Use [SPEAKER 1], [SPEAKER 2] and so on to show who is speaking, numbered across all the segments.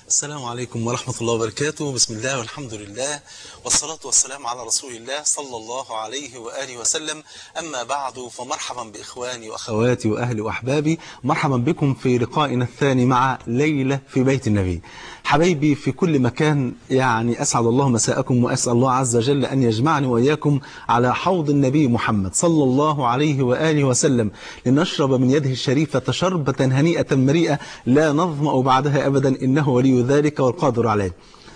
[SPEAKER 1] السلام عليكم ورحمة الله وبركاته بسم الله والحمد لله والصلاة والسلام على رسول الله صلى الله عليه وآله وسلم أما بعد فمرحبا بإخواني وأخواتي وأهلي وأحبابي مرحبا بكم في لقائنا الثاني مع ليلة في بيت النبي حبايبي في كل مكان يعني أسعد الله مساءكم وأسأل الله عز وجل أن يجمعني وإياكم على حوض النبي محمد صلى الله عليه وآله وسلم لنشرب من يده الشريفة شربة هنيئة مريئة لا نظمأ بعدها أبدا إنه ولي ذلك والقادر عليه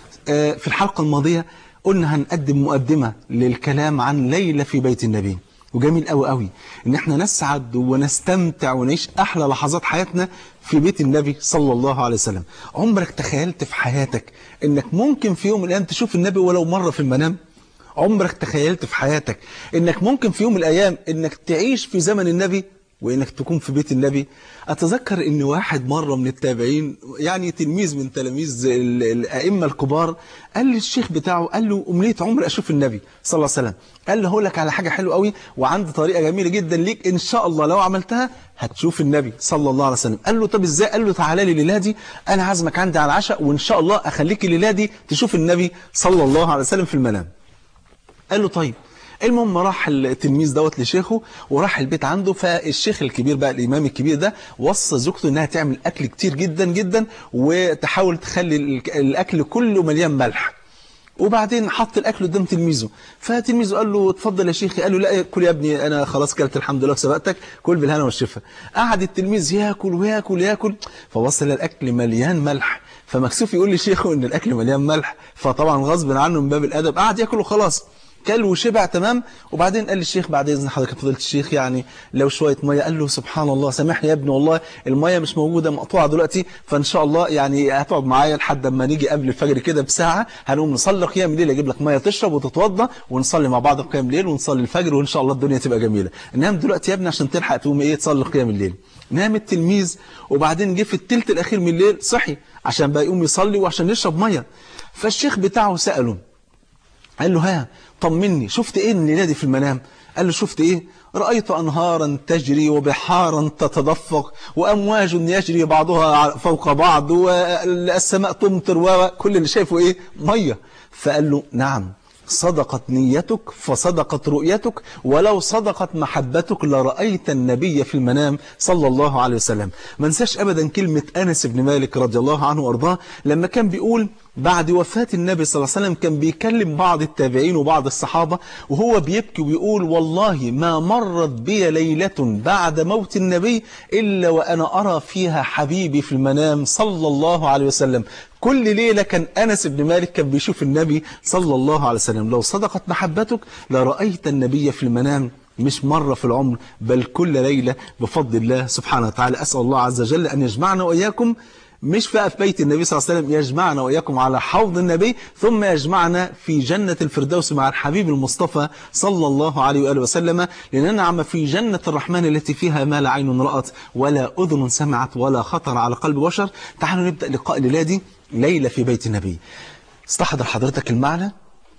[SPEAKER 1] في الحلقة الماضية قلنا هنقدم مقدمة للكلام عن ليلة في بيت النبي وجميل قوي قوي ان احنا نسعد ونستمتع ونعيش احلى لحظات حياتنا في بيت النبي صلى الله عليه وسلم عمرك تخيلت في حياتك انك ممكن في يوم من الايام تشوف النبي ولو مرة في المنام عمرك تخيلت في حياتك انك ممكن في يوم من الايام انك تعيش في زمن النبي وانك تكون في بيت النبي اتذكر ان واحد مرة من التابعين يعني تلميذ من تلاميذ الائمه الكبار قال للشيخ بتاعه قال له امنيه عمري اشوف النبي صلى الله عليه وسلم قال له هقول لك على حاجه حلوه قوي وعندي طريقه جميله جدا ليك ان شاء الله لو عملتها هتشوف النبي صلى الله عليه وسلم قال له طب ازاي قال له تعالى لي الليله دي انا عازمك عندي على العشاء وان شاء الله اخليك الليله دي تشوف النبي صلى الله عليه وسلم في المنام قال له طيب المهم راح التلميذ دوت لشيخه وراح البيت عنده فالشيخ الكبير بقى الإمام الكبير ده وصى زوجته انها تعمل أكل كتير جدا جدا وتحاول تخلي الأكل كله مليان ملح وبعدين حط الأكل قدام تلميذه فتلميذه قال له اتفضل يا شيخي قال له لا كل يا ابني أنا خلاص كلت الحمد لله وسبقتك كل بالهنا والشفا قعد التلميذ ياكل وياكل ياكل فوصل الأكل مليان ملح فمكسوف يقول لشيخه ان الأكل مليان ملح فطبعا غصب عنه من باب الأدب قعد ياكل وخلاص كل وشبع تمام وبعدين قال للشيخ بعد اذن حضرتك فضيله الشيخ يعني لو شويه ميه قال له سبحان الله سامحني يا ابني والله الميه مش موجوده مقطوعه دلوقتي فان شاء الله يعني هتقعد معايا لحد اما نيجي قبل الفجر كده بساعه هنقوم نصلي قيام الليل اجيب لك ميه تشرب وتتوضى ونصلي مع بعض قيام الليل ونصلي الفجر وان شاء الله الدنيا تبقى جميله نام دلوقتي يا ابني عشان تلحق تقوم ايه تصلي قيام الليل نام التلميذ وبعدين جه في الثلث الاخير من الليل صحي عشان بقى يقوم يصلي وعشان يشرب ميه فالشيخ بتاعه ساله قال له ها طمني شفت ايه الليله دي في المنام قال له شفت ايه رأيت أنهارا تجري وبحارا تتدفق وأمواج يجري بعضها فوق بعض والسماء تمطر وكل اللي شايفه ايه مية فقال له نعم صدقت نيتك فصدقت رؤيتك ولو صدقت محبتك لرأيت النبي في المنام صلى الله عليه وسلم ما نساش أبدا كلمة أنس بن مالك رضي الله عنه وأرضاه لما كان بيقول بعد وفاة النبي صلى الله عليه وسلم كان بيكلم بعض التابعين وبعض الصحابة وهو بيبكي ويقول والله ما مرت بي ليلة بعد موت النبي إلا وأنا أرى فيها حبيبي في المنام صلى الله عليه وسلم كل ليلة كان أنس بن مالك كان بيشوف النبي صلى الله عليه وسلم لو صدقت محبتك لرأيت النبي في المنام مش مرة في العمر بل كل ليلة بفضل الله سبحانه وتعالى أسأل الله عز وجل أن يجمعنا وإياكم مش بقى في بيت النبي صلى الله عليه وسلم يجمعنا وإياكم على حوض النبي ثم يجمعنا في جنة الفردوس مع الحبيب المصطفى صلى الله عليه وآله وسلم لننعم في جنة الرحمن التي فيها ما لا عين رأت ولا أذن سمعت ولا خطر على قلب بشر تعالوا نبدأ لقاء الليلة دي ليلة في بيت النبي استحضر حضرتك المعنى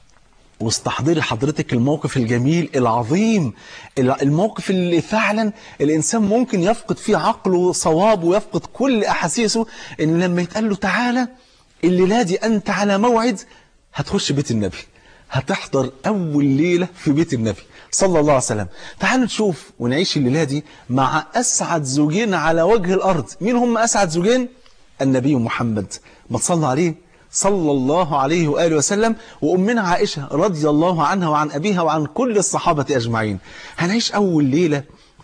[SPEAKER 1] واستحضري حضرتك الموقف الجميل العظيم الموقف اللي فعلا الإنسان ممكن يفقد فيه عقله صواب ويفقد كل أحاسيسه إن لما يتقال له تعالى الليلة دي أنت على موعد هتخش بيت النبي هتحضر أول ليلة في بيت النبي صلى الله عليه وسلم تعالوا نشوف ونعيش الليلة دي مع أسعد زوجين على وجه الأرض مين هم أسعد زوجين؟ النبي محمد ما تصلى عليه صلى الله عليه وآله وسلم وأمنا عائشة رضي الله عنها وعن أبيها وعن كل الصحابة أجمعين هنعيش أول ليلة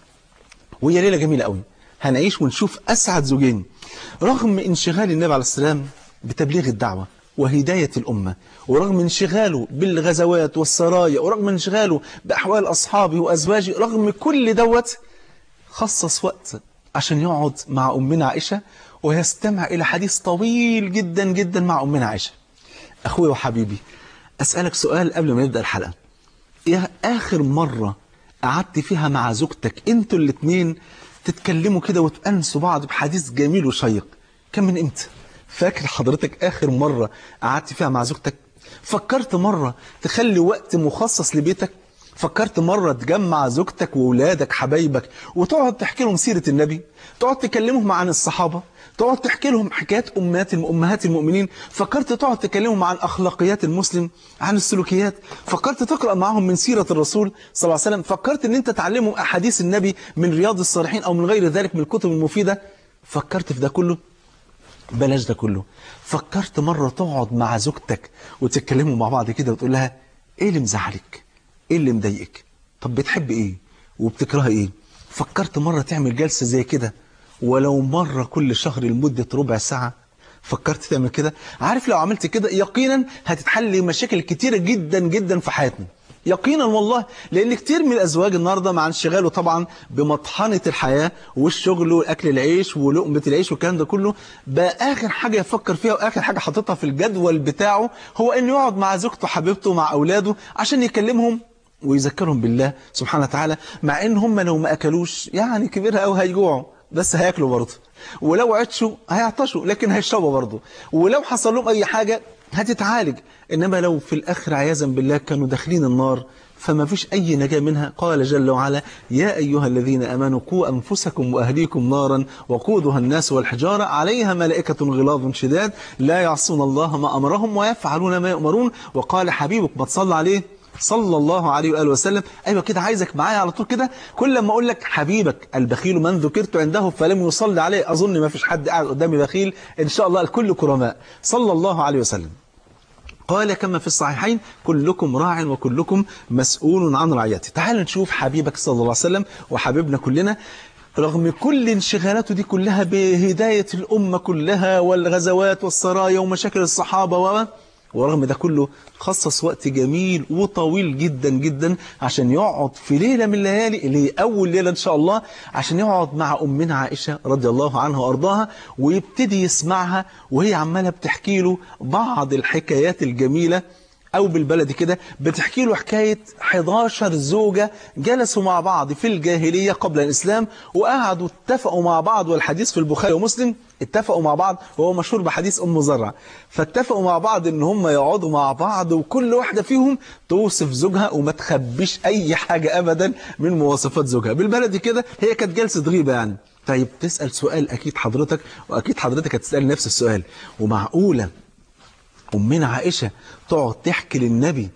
[SPEAKER 1] وهي ليلة جميلة قوي هنعيش ونشوف أسعد زوجين رغم انشغال النبي عليه السلام بتبليغ الدعوة وهداية الأمة ورغم انشغاله بالغزوات والسرايا ورغم انشغاله بأحوال أصحابه وأزواجه رغم كل دوت خصص وقت عشان يقعد مع أمنا عائشة ويستمع إلى حديث طويل جدا جدا مع أمنا عائشة أخوي وحبيبي أسألك سؤال قبل ما نبدأ الحلقة إيه آخر مرة قعدت فيها مع زوجتك أنتوا الاثنين تتكلموا كده وتأنسوا بعض بحديث جميل وشيق كان من إمتى فاكر حضرتك آخر مرة قعدت فيها مع زوجتك فكرت مرة تخلي وقت مخصص لبيتك فكرت مرة تجمع زوجتك وولادك حبايبك وتقعد تحكي لهم سيرة النبي تقعد تكلمهم عن الصحابة تقعد تحكي لهم حكايات أمهات أمهات المؤمنين فكرت تقعد تكلمهم عن أخلاقيات المسلم عن السلوكيات فكرت تقرأ معهم من سيرة الرسول صلى الله عليه وسلم فكرت أن أنت تعلمهم أحاديث النبي من رياض الصالحين أو من غير ذلك من الكتب المفيدة فكرت في ده كله بلاش ده كله فكرت مرة تقعد مع زوجتك وتتكلموا مع بعض كده وتقول لها ايه اللي مزعلك ايه اللي مضايقك طب بتحب ايه وبتكره ايه فكرت مرة تعمل جلسة زي كده ولو مرة كل شهر لمدة ربع ساعة فكرت تعمل كده عارف لو عملت كده يقينا هتتحل مشاكل كتيرة جدا جدا في حياتنا يقينا والله لان كتير من الازواج النهارده مع انشغاله طبعا بمطحنه الحياه والشغل واكل العيش ولقمه العيش والكلام ده كله بقى اخر حاجه يفكر فيها واخر حاجه حاططها في الجدول بتاعه هو انه يقعد مع زوجته حبيبته مع اولاده عشان يكلمهم ويذكرهم بالله سبحانه وتعالى مع ان هم لو ما اكلوش يعني كبيرها او هيجوعوا بس هياكلوا برضه ولو عطشوا هيعطشوا لكن هيشربوا برضه ولو حصل لهم اي حاجه هتتعالج إنما لو في الآخر عياذا بالله كانوا داخلين النار فما فيش أي نجاة منها قال جل وعلا يا أيها الذين أمنوا قوا أنفسكم وأهليكم نارا وقودها الناس والحجارة عليها ملائكة غلاظ شداد لا يعصون الله ما أمرهم ويفعلون ما يؤمرون وقال حبيبك ما تصلى عليه صلى الله عليه وآله وسلم أيوة كده عايزك معايا على طول كده كل ما أقول لك حبيبك البخيل من ذكرت عنده فلم يصلي عليه أظن ما فيش حد قاعد قدامي بخيل إن شاء الله الكل كرماء صلى الله عليه وسلم قال كما في الصحيحين كلكم راع وكلكم مسؤول عن رعيته تعال نشوف حبيبك صلى الله عليه وسلم وحبيبنا كلنا رغم كل انشغالاته دي كلها بهداية الأمة كلها والغزوات والسرايا ومشاكل الصحابة و ورغم ده كله خصص وقت جميل وطويل جدا جدا عشان يقعد في ليلة من الليالي اللي هي أول ليلة إن شاء الله عشان يقعد مع أمنا عائشة رضي الله عنها وأرضاها ويبتدي يسمعها وهي عمالة بتحكي له بعض الحكايات الجميلة أو بالبلد كده بتحكي له حكاية 11 زوجة جلسوا مع بعض في الجاهلية قبل الإسلام وقعدوا اتفقوا مع بعض والحديث في البخاري ومسلم اتفقوا مع بعض وهو مشهور بحديث أم زرع فاتفقوا مع بعض ان هم يقعدوا مع بعض وكل واحدة فيهم توصف زوجها وما تخبيش أي حاجة أبدا من مواصفات زوجها بالبلد كده هي كانت جلسة غيبة يعني طيب تسأل سؤال أكيد حضرتك وأكيد حضرتك هتسأل نفس السؤال ومعقولة أمنا عائشة تقعد تحكي للنبي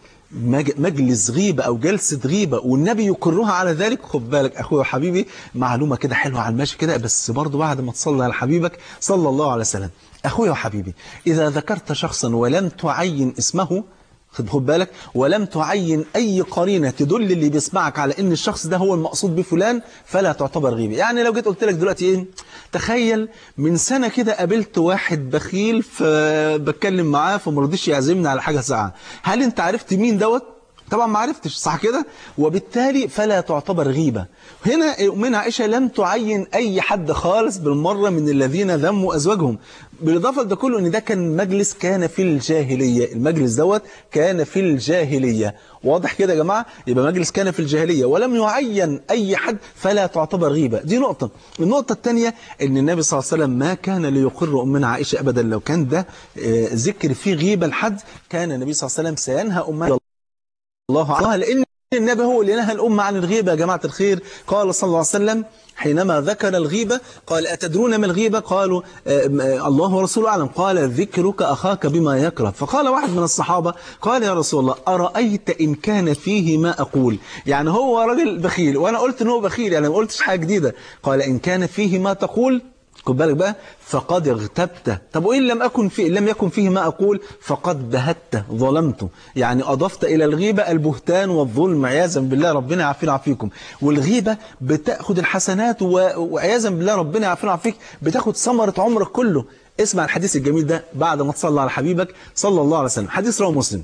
[SPEAKER 1] مجلس غيبة أو جلسة غيبة والنبي يقرها على ذلك خد بالك أخويا وحبيبي معلومة كده حلوة على الماشي كده بس برضو بعد ما تصلي على حبيبك صلى الله عليه وسلم أخويا وحبيبي إذا ذكرت شخصا ولم تعين اسمه خد بالك ولم تعين أي قرينة تدل اللي بيسمعك على إن الشخص ده هو المقصود بفلان فلا تعتبر غيبة يعني لو جيت قلت لك دلوقتي إيه تخيل من سنة كده قابلت واحد بخيل فبتكلم معاه فمرضيش يعزمني على حاجة ساعة هل أنت عرفت مين دوت طبعا ما عرفتش صح كده وبالتالي فلا تعتبر غيبة هنا من عائشة لم تعين أي حد خالص بالمرة من الذين ذموا أزواجهم بالإضافة لده كله أن ده كان مجلس كان في الجاهلية المجلس دوت كان في الجاهلية واضح كده يا جماعة يبقى مجلس كان في الجاهلية ولم يعين أي حد فلا تعتبر غيبة دي نقطة النقطة الثانية أن النبي صلى الله عليه وسلم ما كان ليقر أمنا عائشة أبدا لو كان ده ذكر فيه غيبة لحد كان النبي صلى الله عليه وسلم سينهى أمنا الله عنها لأن النبي هو اللي نهى الأمة عن الغيبة يا جماعة الخير قال صلى الله عليه وسلم حينما ذكر الغيبة قال أتدرون ما الغيبة قالوا الله ورسوله أعلم قال ذكرك أخاك بما يكره فقال واحد من الصحابة قال يا رسول الله أرأيت إن كان فيه ما أقول يعني هو راجل بخيل وأنا قلت إن هو بخيل يعني ما قلتش حاجة جديدة قال إن كان فيه ما تقول خد بالك بقى فقد اغتبت طب وإن لم أكن في لم يكن فيه ما أقول فقد بهت ظلمت يعني أضفت إلى الغيبة البهتان والظلم عياذا بالله ربنا يعافينا ويعافيكم والغيبة بتأخذ الحسنات وعياذا بالله ربنا يعافينا ويعافيك بتاخد ثمرة عمرك كله اسمع الحديث الجميل ده بعد ما تصلى على حبيبك صلى الله عليه وسلم حديث رواه مسلم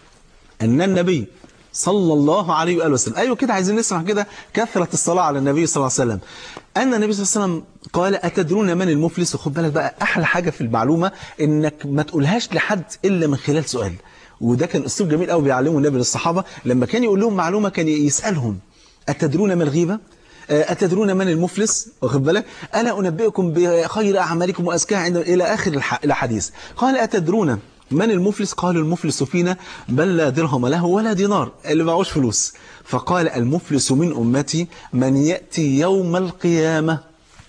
[SPEAKER 1] أن النبي صلى الله عليه وآله وسلم أيوة كده عايزين نسمع كده كثرة الصلاة على النبي صلى الله عليه وسلم أن النبي صلى الله عليه وسلم قال أتدرون من المفلس وخد بالك بقى أحلى حاجة في المعلومة إنك ما تقولهاش لحد إلا من خلال سؤال وده كان أسلوب جميل قوي بيعلمه النبي للصحابة لما كان يقول لهم معلومة كان يسألهم أتدرون ما الغيبة أتدرون من المفلس واخد بالك ألا أنبئكم بخير أعمالكم وأزكاها عند إلى آخر الحديث قال أتدرون من المفلس قالوا المفلس فينا بل لا درهم له ولا دينار اللي معهوش فلوس فقال المفلس من أمتي من يأتي يوم القيامة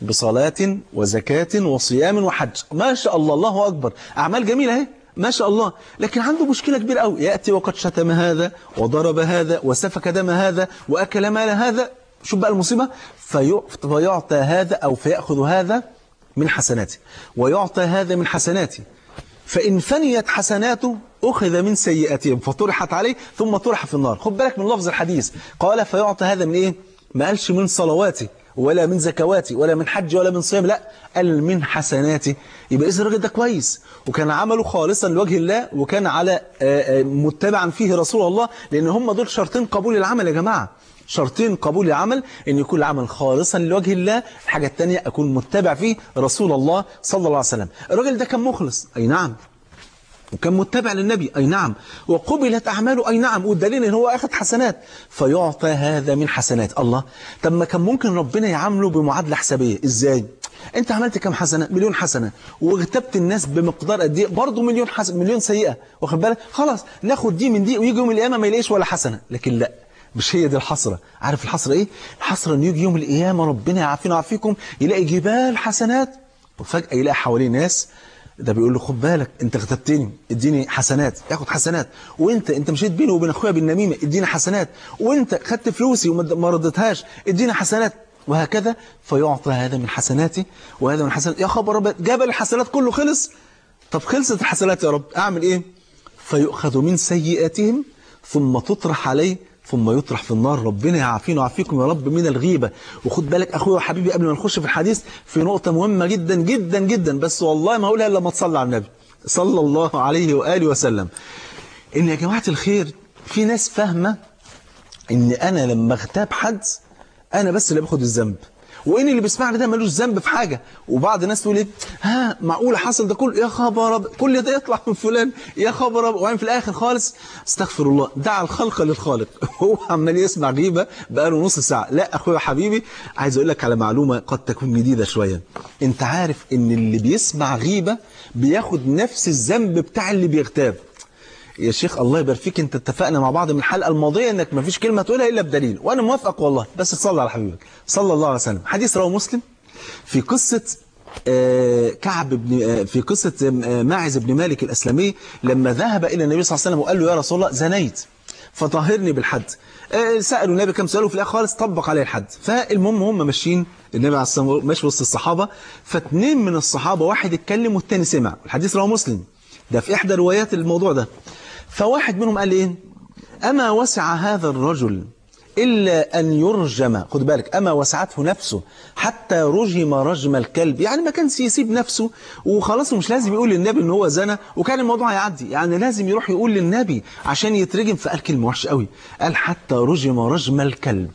[SPEAKER 1] بصلاة وزكاة وصيام وحج ما شاء الله الله أكبر أعمال جميلة اهي ما شاء الله لكن عنده مشكلة كبيرة قوي يأتي وقد شتم هذا وضرب هذا وسفك دم هذا وأكل مال هذا شوف بقى المصيبة في- فيعطى هذا أو فيأخذ هذا من حسناته ويعطى هذا من حسناته فإن فنيت حسناته أخذ من سيئاتهم فطرحت عليه ثم طرح في النار خد بالك من لفظ الحديث قال فيعطى هذا من إيه ما قالش من صلواتي ولا من زكواتي ولا من حج ولا من صيام لا قال من حسناتي يبقى إذا الراجل ده كويس وكان عمله خالصا لوجه الله وكان على آه، آه، متبعا فيه رسول الله لأن هم دول شرطين قبول العمل يا جماعة شرطين قبول العمل ان يكون العمل خالصا لوجه الله الحاجة الثانية اكون متبع فيه رسول الله صلى الله عليه وسلم الراجل ده كان مخلص اي نعم وكان متبع للنبي أي نعم وقبلت أعماله أي نعم والدليل إن هو أخذ حسنات فيعطى هذا من حسنات الله طب ما كان ممكن ربنا يعامله بمعادلة حسابية إزاي أنت عملت كم حسنة مليون حسنة واغتبت الناس بمقدار قد إيه برضه مليون حسنة مليون سيئة واخد بالك خلاص ناخد دي من دي ويجي يوم القيامة ما يلاقيش ولا حسنة لكن لا مش هي دي الحسرة عارف الحسرة إيه الحسرة إن يجي يوم القيامة ربنا يعافينا ويعافيكم يلاقي جبال حسنات وفجأة يلاقي حواليه ناس ده بيقول له خد بالك انت اغتبتني اديني حسنات ياخد حسنات وانت انت مشيت بيني وبين اخويا بالنميمه اديني حسنات وانت خدت فلوسي وما ما ردتهاش اديني حسنات وهكذا فيعطى هذا من حسناتي وهذا من حسنات يا خبر رب جبل الحسنات كله خلص طب خلصت الحسنات يا رب اعمل ايه فيؤخذ من سيئاتهم ثم تطرح عليه ثم يطرح في النار ربنا يعافينا ويعافيكم يا رب من الغيبة وخد بالك أخويا وحبيبي قبل ما نخش في الحديث في نقطة مهمة جدا جدا جدا بس والله ما أقولها إلا لما تصلي على النبي صلى الله عليه وآله وسلم إن يا جماعة الخير في ناس فاهمة إن أنا لما اغتاب حد أنا بس اللي باخد الذنب وإن اللي بيسمعني ده ملوش ذنب في حاجة وبعض الناس تقول إيه ها معقول حصل ده كله يا خبر أب- كل ده يطلع من فلان يا خبر أب- وبعدين في الآخر خالص استغفر الله دعا الخلق للخالق هو عمال يسمع غيبة بقاله نص ساعة لا أخويا حبيبي عايز أقول لك على معلومة قد تكون جديدة شوية أنت عارف إن اللي بيسمع غيبة بياخد نفس الذنب بتاع اللي بيغتاب يا شيخ الله يبارك فيك انت اتفقنا مع بعض من الحلقه الماضيه انك ما فيش كلمه تقولها الا بدليل وانا موافقك والله بس تصلي على حبيبك صلى الله عليه وسلم حديث رواه مسلم في قصه آه، كعب بن آه، في قصه آه، ماعز بن مالك الاسلمي لما ذهب الى النبي صلى الله عليه وسلم وقال له يا رسول الله زنيت فطهرني بالحد آه، سالوا النبي كم سؤال وفي الاخر خالص طبق عليه الحد فالمهم هم ماشيين النبي عليه الصلاه والسلام ماشي وسط الصحابه فاثنين من الصحابه واحد اتكلم والثاني سمع الحديث رواه مسلم ده في احدى روايات الموضوع ده فواحد منهم قال ايه اما وسع هذا الرجل إلا أن يرجم خد بالك أما وسعته نفسه حتى رجم رجم الكلب يعني ما كانش يسيب نفسه وخلاص مش لازم يقول للنبي إن هو زنى وكان الموضوع هيعدي يعني لازم يروح يقول للنبي عشان يترجم فقال كلمة وحشة قوي قال حتى رجم رجم الكلب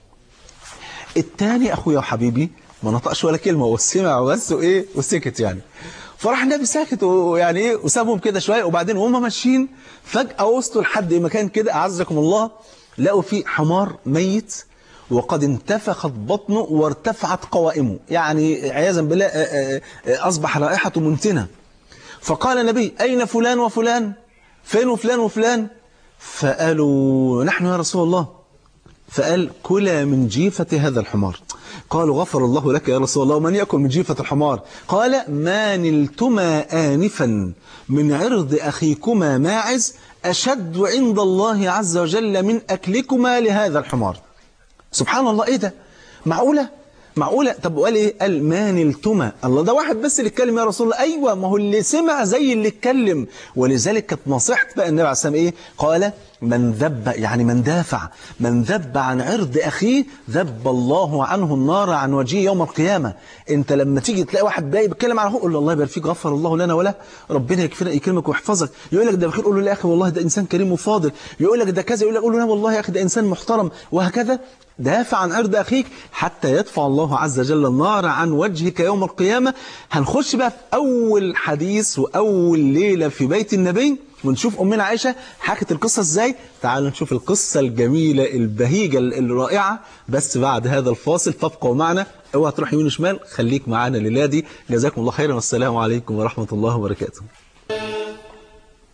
[SPEAKER 1] التاني أخويا وحبيبي ما نطقش ولا كلمة وسمع بس وإيه وسكت يعني فراح النبي ساكت ويعني إيه وسابهم كده شوية وبعدين وهم ماشيين فجأة وصلوا لحد مكان كده أعزكم الله لقوا فيه حمار ميت وقد انتفخت بطنه وارتفعت قوائمه يعني عياذا بالله آه، آه، آه، أصبح رائحته منتنة فقال النبي أين فلان وفلان فين فلان وفلان فقالوا نحن يا رسول الله فقال كلا من جيفة هذا الحمار قالوا غفر الله لك يا رسول الله ومن يأكل من جيفة الحمار قال ما نلتما آنفا من عرض أخيكما ماعز أشد عند الله عز وجل من أكلكما لهذا الحمار سبحان الله إيه ده معقولة معقولة طب وقال إيه قال ما نلتما الله ده واحد بس اللي اتكلم يا رسول الله أيوة ما هو اللي سمع زي اللي اتكلم ولذلك كانت نصيحة بقى النبي عليه الصلاة والسلام إيه قال من ذب يعني من دافع من ذب عن عرض أخيه ذب الله عنه النار عن وجهه يوم القيامة أنت لما تيجي تلاقي واحد جاي بيتكلم على أخوه قول له الله يبارك فيك غفر الله لنا وله ربنا يكفينا يكرمك ويحفظك يقول لك ده بخير قول له لا يا أخي والله ده إنسان كريم وفاضل يقول لك ده كذا يقول لك قول له لا والله يا أخي ده إنسان محترم وهكذا دافع عن عرض أخيك حتى يدفع الله عز وجل النار عن وجهك يوم القيامة هنخش بقى في أول حديث وأول ليلة في بيت النبي ونشوف أمنا عائشة حكت القصة إزاي تعالوا نشوف القصة الجميلة البهيجة الرائعة بس بعد هذا الفاصل فابقوا معنا اوعى تروح يمين وشمال خليك معانا الليلة دي جزاكم الله خيرا والسلام عليكم ورحمة الله وبركاته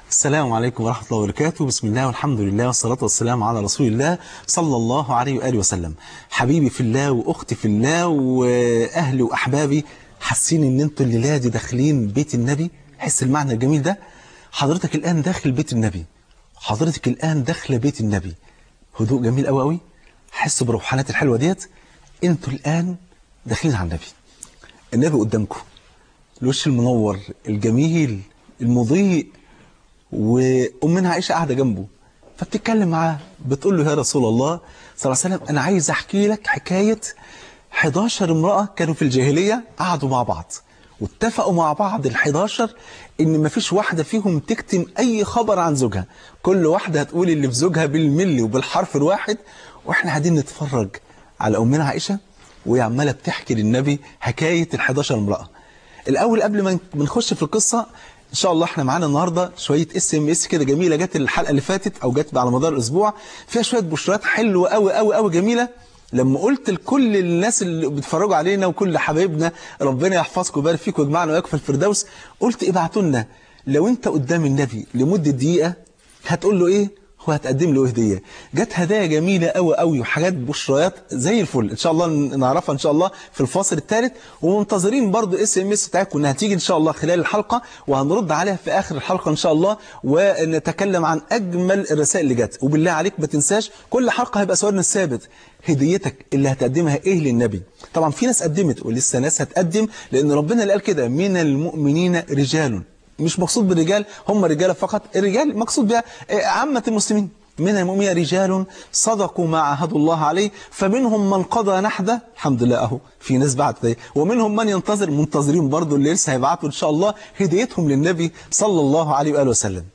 [SPEAKER 1] السلام عليكم ورحمة الله وبركاته بسم الله والحمد لله والصلاة والسلام على رسول الله صلى الله عليه وآله وسلم حبيبي في الله وأختي في الله وأهلي وأحبابي حاسين إن أنتوا الليلة دي داخلين بيت النبي حس المعنى الجميل ده حضرتك الآن داخل بيت النبي حضرتك الآن داخل بيت النبي هدوء جميل قوي قوي حس بروحانات الحلوة ديت أنتوا الآن داخلين على النبي النبي قدامكم الوش المنور الجميل المضيء وأمنا عائشة قاعدة جنبه فبتتكلم معاه بتقول له يا رسول الله صلى الله عليه وسلم أنا عايز أحكي لك حكاية 11 امرأة كانوا في الجاهلية قعدوا مع بعض واتفقوا مع بعض ال 11 إن مفيش واحدة فيهم تكتم أي خبر عن زوجها كل واحدة هتقول اللي في زوجها بالملي وبالحرف الواحد وإحنا قاعدين نتفرج على أمنا عائشة وهي عمالة بتحكي للنبي حكاية ال 11 امرأة الأول قبل ما نخش في القصة ان شاء الله احنا معانا النهارده شويه اس ام اس كده جميله جت الحلقه اللي فاتت او جت على مدار الاسبوع فيها شويه بشرات حلوه قوي قوي قوي جميله لما قلت لكل الناس اللي بيتفرجوا علينا وكل حبايبنا ربنا يحفظكم ويبارك فيكم ويجمعنا وياكم في الفردوس قلت ابعتوا لنا لو انت قدام النبي لمده دقيقه هتقول له ايه هو هتقدم له هديه جت هدايا جميله قوي قوي وحاجات بشريات زي الفل ان شاء الله نعرفها ان شاء الله في الفاصل الثالث ومنتظرين برضو اس ام اس بتاعتكم انها تيجي ان شاء الله خلال الحلقه وهنرد عليها في اخر الحلقه ان شاء الله ونتكلم عن اجمل الرسائل اللي جت وبالله عليك ما تنساش كل حلقه هيبقى سؤالنا الثابت هديتك اللي هتقدمها ايه للنبي طبعا في ناس قدمت ولسه ناس هتقدم لان ربنا اللي قال كده من المؤمنين رجال مش مقصود بالرجال هم رجاله فقط الرجال مقصود بها عامة المسلمين من المؤمنين رجال صدقوا ما عاهدوا الله عليه فمنهم من قضى نحده الحمد لله اهو في ناس بعد ومنهم من ينتظر منتظرين برضه اللي لسه هيبعتوا ان شاء الله هديتهم للنبي صلى الله عليه واله وسلم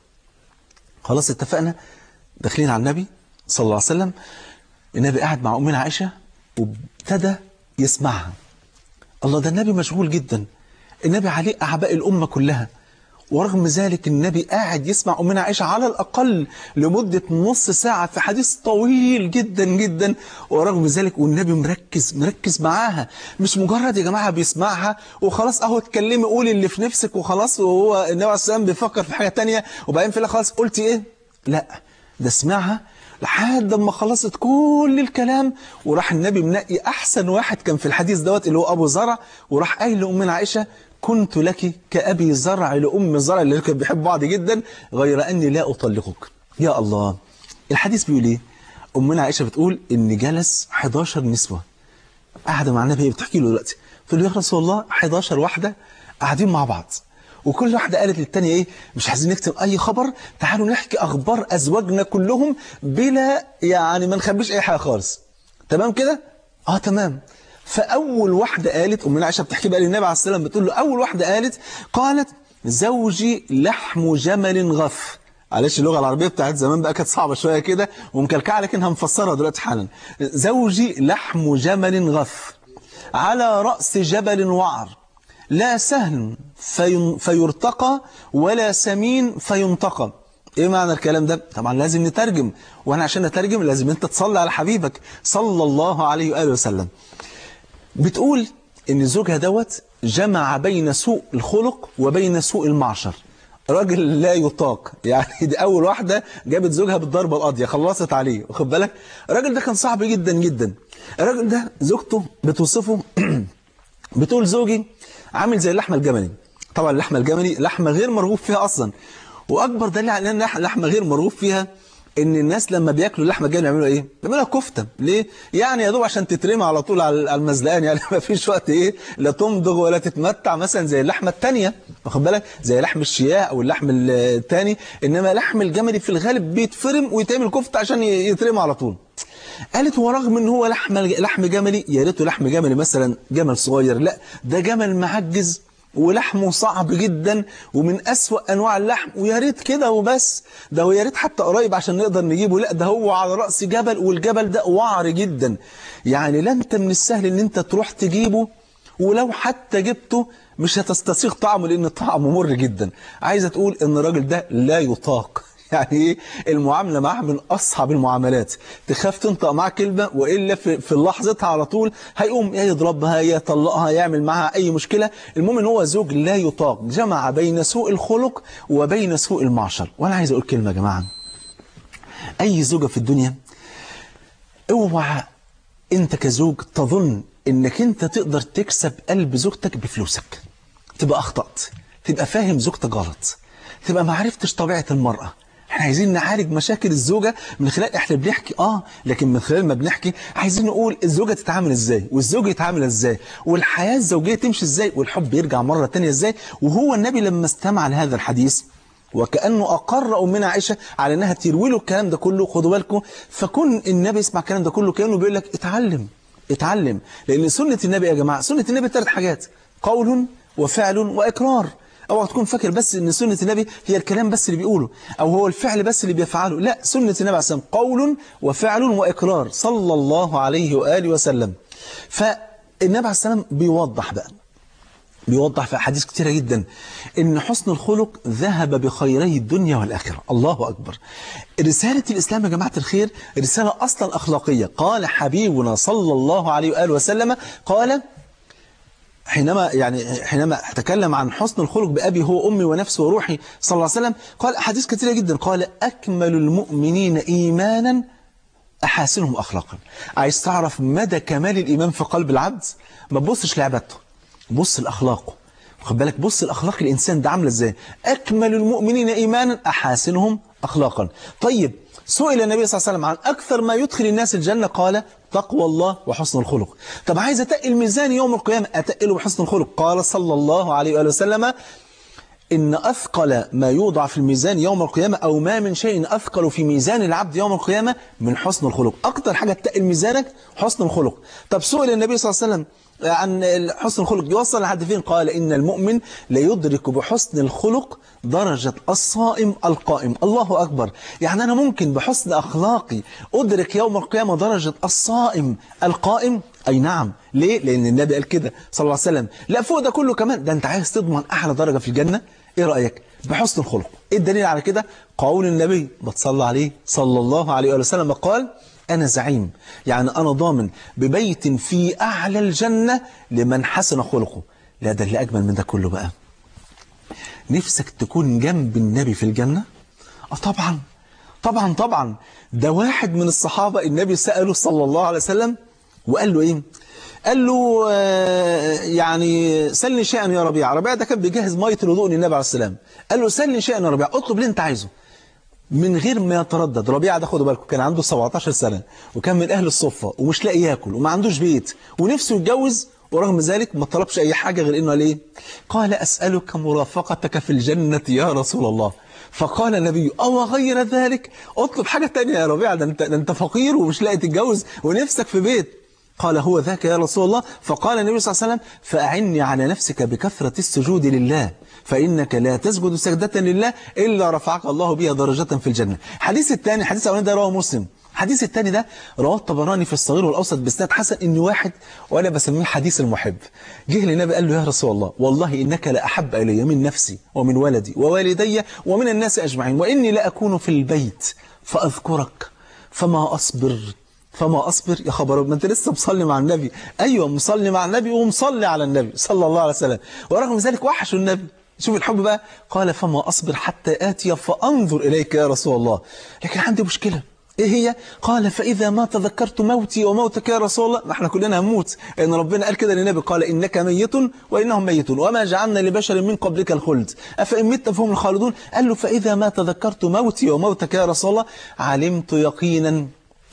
[SPEAKER 1] خلاص اتفقنا داخلين على النبي صلى الله عليه وسلم النبي قاعد مع امنا عائشه وابتدى يسمعها الله ده النبي مشغول جدا النبي عليه اعباء الامه كلها ورغم ذلك النبي قاعد يسمع أمنا عائشة على الأقل لمدة نص ساعة في حديث طويل جدا جدا ورغم ذلك والنبي مركز مركز معاها مش مجرد يا جماعة بيسمعها وخلاص أهو اتكلمي قولي اللي في نفسك وخلاص وهو النبي عليه السلام بيفكر في حاجة تانية وبعدين في خلاص قلتي إيه لا ده سمعها لحد ما خلصت كل الكلام وراح النبي منقي أحسن واحد كان في الحديث دوت اللي هو أبو زرع وراح قايل لأمنا عائشة كنت لك كأبي زرع لأم زرع اللي كانوا بيحبوا بعض جدا غير أني لا أطلقك يا الله الحديث بيقول إيه أمنا عائشة بتقول إن جلس 11 نسوة قاعدة مع النبي بتحكي له دلوقتي تقول له يا رسول الله 11 واحدة قاعدين مع بعض وكل واحدة قالت للتانية إيه مش عايزين نكتب أي خبر تعالوا نحكي أخبار أزواجنا كلهم بلا يعني ما نخبيش أي حاجة خالص تمام كده؟ آه تمام فأول واحدة قالت أمنا عائشة بتحكي بقى للنبي عليه السلام بتقول له أول واحدة قالت قالت زوجي لحم جمل غف معلش اللغة العربية بتاعت زمان بقى كانت صعبة شوية كده ومكلكعة لكن هنفسرها دلوقتي حالا زوجي لحم جمل غف على رأس جبل وعر لا سهل في فيرتقى ولا سمين فينتقى ايه معنى الكلام ده طبعا لازم نترجم وانا عشان نترجم لازم انت تصلي على حبيبك صلى الله عليه وآله وسلم بتقول ان زوجها دوت جمع بين سوء الخلق وبين سوء المعشر راجل لا يطاق يعني دي اول واحده جابت زوجها بالضربه القاضيه خلصت عليه واخد بالك الراجل ده كان صعب جدا جدا الراجل ده زوجته بتوصفه بتقول زوجي عامل زي اللحمه الجملي طبعا اللحمه الجملي لحمه غير مرغوب فيها اصلا واكبر دليل على ان لحمه غير مرغوب فيها ان الناس لما بياكلوا اللحمه الجملي يعملوا ايه بيعملوها كفته ليه يعني يا دوب عشان تترمي على طول على المزلقان يعني ما فيش وقت ايه لا تمضغ ولا تتمتع مثلا زي اللحمه الثانيه واخد بالك زي لحم الشياه او اللحم الثاني انما لحم الجملي في الغالب بيتفرم ويتعمل كفته عشان يترمي على طول قالت ورغم ان هو لحم لحم جملي يا ريته لحم جملي مثلا جمل صغير لا ده جمل معجز ولحمه صعب جدا ومن أسوأ أنواع اللحم ويا ريت كده وبس ده ويا ريت حتى قريب عشان نقدر نجيبه لا ده هو على رأس جبل والجبل ده وعر جدا يعني لا انت من السهل ان انت تروح تجيبه ولو حتى جبته مش هتستسيغ طعمه لان طعمه مر جدا عايزه تقول ان الراجل ده لا يطاق يعني ايه المعاملة معاه من أصعب المعاملات تخاف تنطق معاه كلمة وإلا في, في لحظتها على طول هيقوم يا يضربها يا يطلقها يعمل معها أي مشكلة المهم إن هو زوج لا يطاق جمع بين سوء الخلق وبين سوء المعشر وأنا عايز أقول كلمة يا جماعة أي زوجة في الدنيا اوعى أنت كزوج تظن إنك أنت تقدر تكسب قلب زوجتك بفلوسك تبقى أخطأت تبقى فاهم زوجتك غلط تبقى ما عرفتش طبيعة المرأة احنا عايزين نعالج مشاكل الزوجة من خلال احنا بنحكي اه لكن من خلال ما بنحكي عايزين نقول الزوجة تتعامل ازاي والزوج يتعامل ازاي والحياة الزوجية تمشي ازاي والحب يرجع مرة تانية ازاي وهو النبي لما استمع لهذا الحديث وكأنه أقر أمنا عائشة على أنها تروي له الكلام ده كله خدوا بالكم فكون النبي يسمع الكلام ده كله كأنه بيقول لك اتعلم اتعلم لأن سنة النبي يا جماعة سنة النبي ثلاث حاجات قول وفعل وإقرار اوعى تكون فاكر بس ان سنة النبي هي الكلام بس اللي بيقوله او هو الفعل بس اللي بيفعله لا سنة النبي عليه السلام قول وفعل واقرار صلى الله عليه واله وسلم فالنبي عليه السلام بيوضح بقى بيوضح في أحاديث كتيرة جدا إن حسن الخلق ذهب بخيري الدنيا والآخرة الله أكبر رسالة الإسلام يا جماعة الخير رسالة أصلا أخلاقية قال حبيبنا صلى الله عليه وآله وسلم قال حينما يعني حينما تكلم عن حسن الخلق بأبي هو أمي ونفسي وروحي صلى الله عليه وسلم قال أحاديث كثيرة جدا قال أكمل المؤمنين إيمانا أحاسنهم أخلاقا عايز تعرف مدى كمال الإيمان في قلب العبد ما تبصش لعبادته بص لأخلاقه خد بالك بص الأخلاق الإنسان ده عامله إزاي أكمل المؤمنين إيمانا أحاسنهم أخلاقا طيب سئل النبي صلى الله عليه وسلم عن أكثر ما يدخل الناس الجنة قال تقوى الله وحسن الخلق طب عايز أتقل ميزان يوم القيامة أتقله بحسن الخلق قال صلى الله عليه وآله وسلم إن أثقل ما يوضع في الميزان يوم القيامة أو ما من شيء أثقل في ميزان العبد يوم القيامة من حسن الخلق أكتر حاجة تقل ميزانك حسن الخلق طب سئل النبي صلى الله عليه وسلم عن حسن الخلق يوصل لحد فين قال إن المؤمن ليدرك بحسن الخلق درجة الصائم القائم الله أكبر يعني أنا ممكن بحسن أخلاقي أدرك يوم القيامة درجة الصائم القائم أي نعم ليه؟ لأن النبي قال كده صلى الله عليه وسلم لا فوق ده كله كمان ده أنت عايز تضمن أعلى درجة في الجنة إيه رأيك؟ بحسن الخلق إيه الدليل على كده؟ قول النبي بتصلى عليه صلى الله عليه وسلم قال أنا زعيم يعني أنا ضامن ببيت في أعلى الجنة لمن حسن خلقه لا ده اللي أجمل من ده كله بقى نفسك تكون جنب النبي في الجنة آه طبعا طبعا طبعا ده واحد من الصحابة النبي سأله صلى الله عليه وسلم وقال له إيه قال له آه يعني سلني شيئا يا ربيع ربيع ده كان بيجهز مية الوضوء للنبي عليه السلام قال له سلني شيئا يا ربيع اطلب اللي انت عايزه من غير ما يتردد ربيعة ده خدوا بالكم كان عنده 17 سنة وكان من أهل الصفة ومش لاقي ياكل وما عندوش بيت ونفسه يتجوز ورغم ذلك ما طلبش أي حاجة غير إنه ليه قال أسألك مرافقتك في الجنة يا رسول الله فقال النبي أو غير ذلك اطلب حاجة تانية يا ربيعة ده انت, ده انت فقير ومش لاقي تتجوز ونفسك في بيت قال هو ذاك يا رسول الله فقال النبي صلى الله عليه وسلم فأعني على نفسك بكثرة السجود لله فإنك لا تسجد سجدة لله إلا رفعك الله بها درجة في الجنة حديث الثاني حديث الأولاني ده رواه مسلم الحديث الثاني ده رواه الطبراني في الصغير والأوسط بإسناد حسن إن واحد وأنا بسميه الحديث المحب جه للنبي قال له يا رسول الله والله إنك لأحب إلي من نفسي ومن ولدي ووالدي ومن الناس أجمعين وإني لأكون في البيت فأذكرك فما أصبر فما أصبر يا خبر ما أنت لسه مصلي مع النبي أيوة مصلي مع النبي ومصلي على النبي صلى الله عليه وسلم ورغم ذلك وحشوا النبي شوف الحب بقى قال فما أصبر حتى آتي فأنظر إليك يا رسول الله لكن عندي مشكلة إيه هي؟ قال فإذا ما تذكرت موتي وموتك يا رسول الله ما احنا كلنا هنموت لأن ربنا قال كده للنبي قال إنك ميت وإنهم ميتون وما جعلنا لبشر من قبلك الخلد أفإن مت فهم الخالدون قال له فإذا ما تذكرت موتي وموتك يا رسول الله علمت يقينا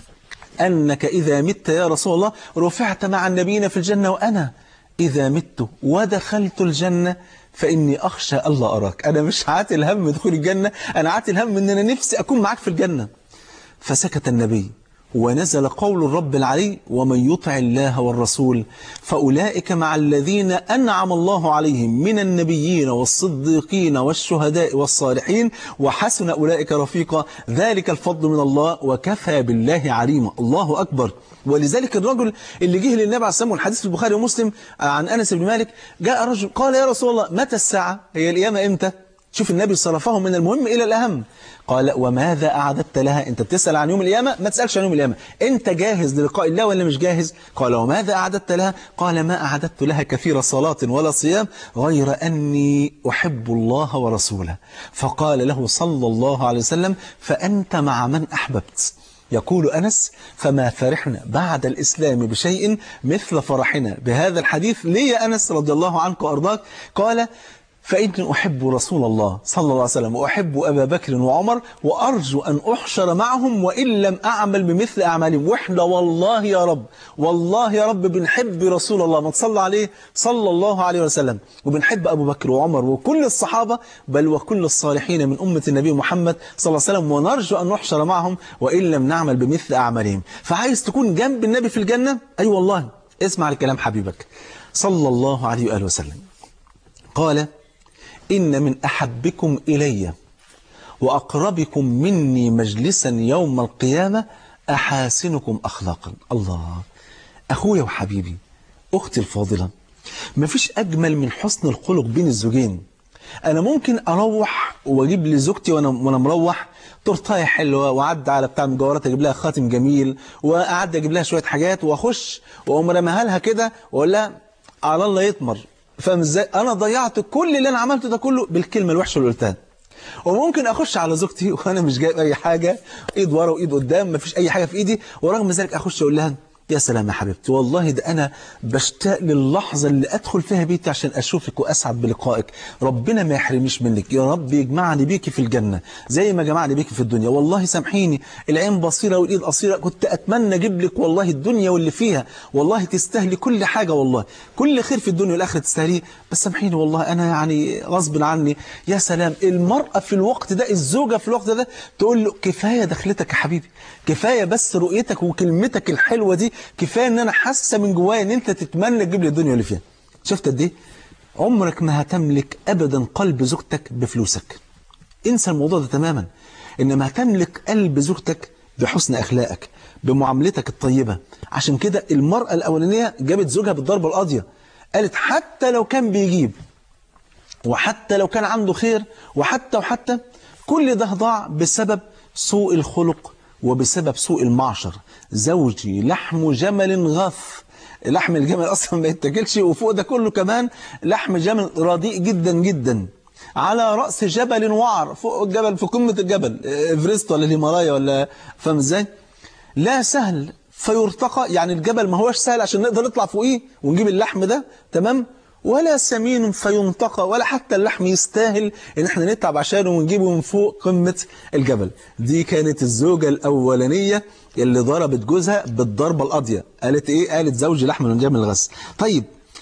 [SPEAKER 1] أنك إذا مت يا رسول الله رفعت مع النبيين في الجنة وأنا إذا مت ودخلت الجنة فإني أخشى الله أراك أنا مش عاتل هم دخول الجنة أنا عاتل هم أن أنا نفسي أكون معاك في الجنة فسكت النبي ونزل قول الرب العلي ومن يطع الله والرسول فأولئك مع الذين أنعم الله عليهم من النبيين والصديقين والشهداء والصالحين وحسن أولئك رفيقا ذلك الفضل من الله وكفى بالله عليما الله أكبر ولذلك الرجل اللي جه للنبي عليه السلام والحديث في البخاري ومسلم عن أنس بن مالك جاء رجل قال يا رسول الله متى الساعة هي القيامة إمتى شوف النبي صرفهم من المهم إلى الأهم قال وماذا أعددت لها أنت بتسأل عن يوم القيامة ما تسألش عن يوم القيامة أنت جاهز للقاء الله ولا مش جاهز قال وماذا أعددت لها قال ما أعددت لها كثير صلاة ولا صيام غير أني أحب الله ورسوله فقال له صلى الله عليه وسلم فأنت مع من أحببت يقول أنس فما فرحنا بعد الإسلام بشيء مثل فرحنا بهذا الحديث ليه يا أنس رضي الله عنك وأرضاك قال فإني أحب رسول الله صلى الله عليه وسلم وأحب أبا بكر وعمر وأرجو أن أحشر معهم وإن لم أعمل بمثل أعمالهم وإحنا والله يا رب والله يا رب بنحب رسول الله ما تصلى عليه صلى الله عليه وسلم وبنحب أبو بكر وعمر وكل الصحابة بل وكل الصالحين من أمة النبي محمد صلى الله عليه وسلم ونرجو أن نحشر معهم وإن لم نعمل بمثل أعمالهم فعايز تكون جنب النبي في الجنة أي أيوة والله اسمع الكلام حبيبك صلى الله عليه وآله وسلم قال إن من أحبكم إلي وأقربكم مني مجلسا يوم القيامة أحاسنكم أخلاقا الله أخويا وحبيبي أختي الفاضلة مفيش أجمل من حسن الخلق بين الزوجين أنا ممكن أروح وأجيب لزوجتي وأنا, وأنا مروح تورتايه حلوة وأعدي على بتاع مجوهرات أجيب لها خاتم جميل وأعدي أجيب لها شوية حاجات وأخش وأقوم رميها لها كده وأقول لها على الله يطمر فاهم ازاي انا ضيعت كل اللي انا عملته ده كله بالكلمه الوحشه اللي قلتها وممكن اخش على زوجتي وانا مش جايب اي حاجه ايد ورا وايد قدام مفيش اي حاجه في ايدي ورغم ذلك اخش اقول لها يا سلام يا حبيبتي والله ده أنا بشتاق للحظة اللي أدخل فيها بيتي عشان أشوفك وأسعد بلقائك ربنا ما يحرمنيش منك يا رب يجمعني بيكي في الجنة زي ما جمعني بيكي في الدنيا والله سامحيني العين بصيرة والإيد قصيرة كنت أتمنى أجيب لك والله الدنيا واللي فيها والله تستاهلي كل حاجة والله كل خير في الدنيا والآخرة تستاهليه بس سامحيني والله أنا يعني غصب عني يا سلام المرأة في الوقت ده الزوجة في الوقت ده تقول له كفاية دخلتك يا حبيبي كفاية بس رؤيتك وكلمتك الحلوة دي كفاية ان انا حاسة من جوايا ان انت تتمنى تجيب لي الدنيا اللي فيها شفت قد ايه عمرك ما هتملك ابدا قلب زوجتك بفلوسك انسى الموضوع ده تماما انما هتملك قلب زوجتك بحسن اخلاقك بمعاملتك الطيبة عشان كده المرأة الاولانية جابت زوجها بالضربة القاضية قالت حتى لو كان بيجيب وحتى لو كان عنده خير وحتى وحتى كل ده ضاع بسبب سوء الخلق وبسبب سوء المعشر زوجي لحم جمل غث لحم الجمل أصلا ما يتاكلش وفوق ده كله كمان لحم جمل رديء جدا جدا على رأس جبل وعر فوق الجبل في قمة الجبل إفرست ولا الهيمالايا ولا فاهم ازاي لا سهل فيرتقى يعني الجبل ما هوش سهل عشان نقدر نطلع فوقيه ونجيب اللحم ده تمام ولا سمين فينتقى ولا حتى اللحم يستاهل ان احنا نتعب عشانه ونجيبه من فوق قمة الجبل دي كانت الزوجة الاولانية اللي ضربت جوزها بالضربة القاضية قالت ايه قالت زوجي لحم من جمل الغس طيب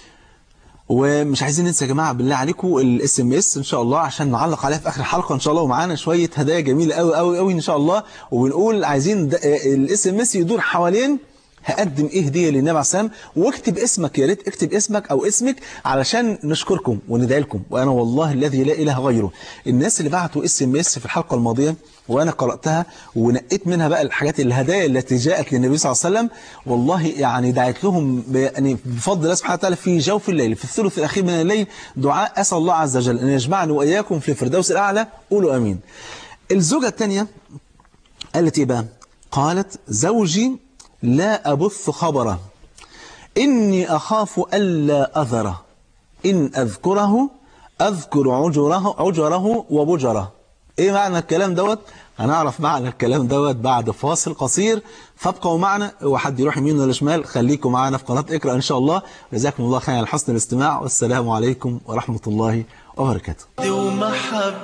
[SPEAKER 1] ومش عايزين ننسى يا جماعه بالله عليكم الاس ام اس ان شاء الله عشان نعلق عليها في اخر الحلقه ان شاء الله ومعانا شويه هدايا جميله قوي قوي قوي ان شاء الله وبنقول عايزين الاس ام اس يدور حوالين هقدم ايه هديه للنبي عليه السلام واكتب اسمك يا ريت اكتب اسمك او اسمك علشان نشكركم وندعي لكم وانا والله الذي لا اله غيره الناس اللي بعتوا اس ام اس في الحلقه الماضيه وانا قراتها ونقيت منها بقى الحاجات الهدايا التي جاءت للنبي صلى الله عليه وسلم والله يعني دعيت لهم يعني بفضل الله سبحانه وتعالى في جوف الليل في الثلث الاخير من الليل دعاء اسال الله عز وجل ان يجمعني واياكم في الفردوس الاعلى قولوا امين الزوجه الثانيه قالت ايه بقى قالت زوجي لا أبث خبره إني أخاف ألا أذره إن أذكره أذكر عجره, عجره وبجره إيه معنى الكلام دوت هنعرف معنى الكلام دوت بعد فاصل قصير فابقوا معنا وحد يروح يمين ولا شمال خليكم معنا في قناة اقرأ إن شاء الله جزاكم الله خير على حسن الاستماع والسلام عليكم ورحمة الله وبركاته
[SPEAKER 2] ومحبة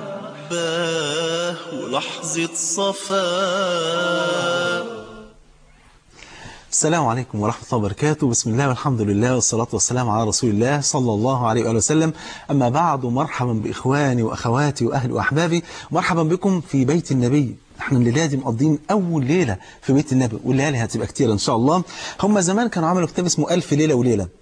[SPEAKER 2] ولحظة صفاء
[SPEAKER 1] السلام عليكم ورحمة الله وبركاته بسم الله والحمد لله والصلاة والسلام على رسول الله صلى الله عليه وآله وسلم أما بعد مرحبا بإخواني وأخواتي وأهلي وأحبابي مرحبا بكم في بيت النبي احنا الليلة دي مقضين أول ليلة في بيت النبي والليالي هتبقى كتير إن شاء الله هم زمان كانوا عملوا كتاب اسمه ألف ليلة وليلة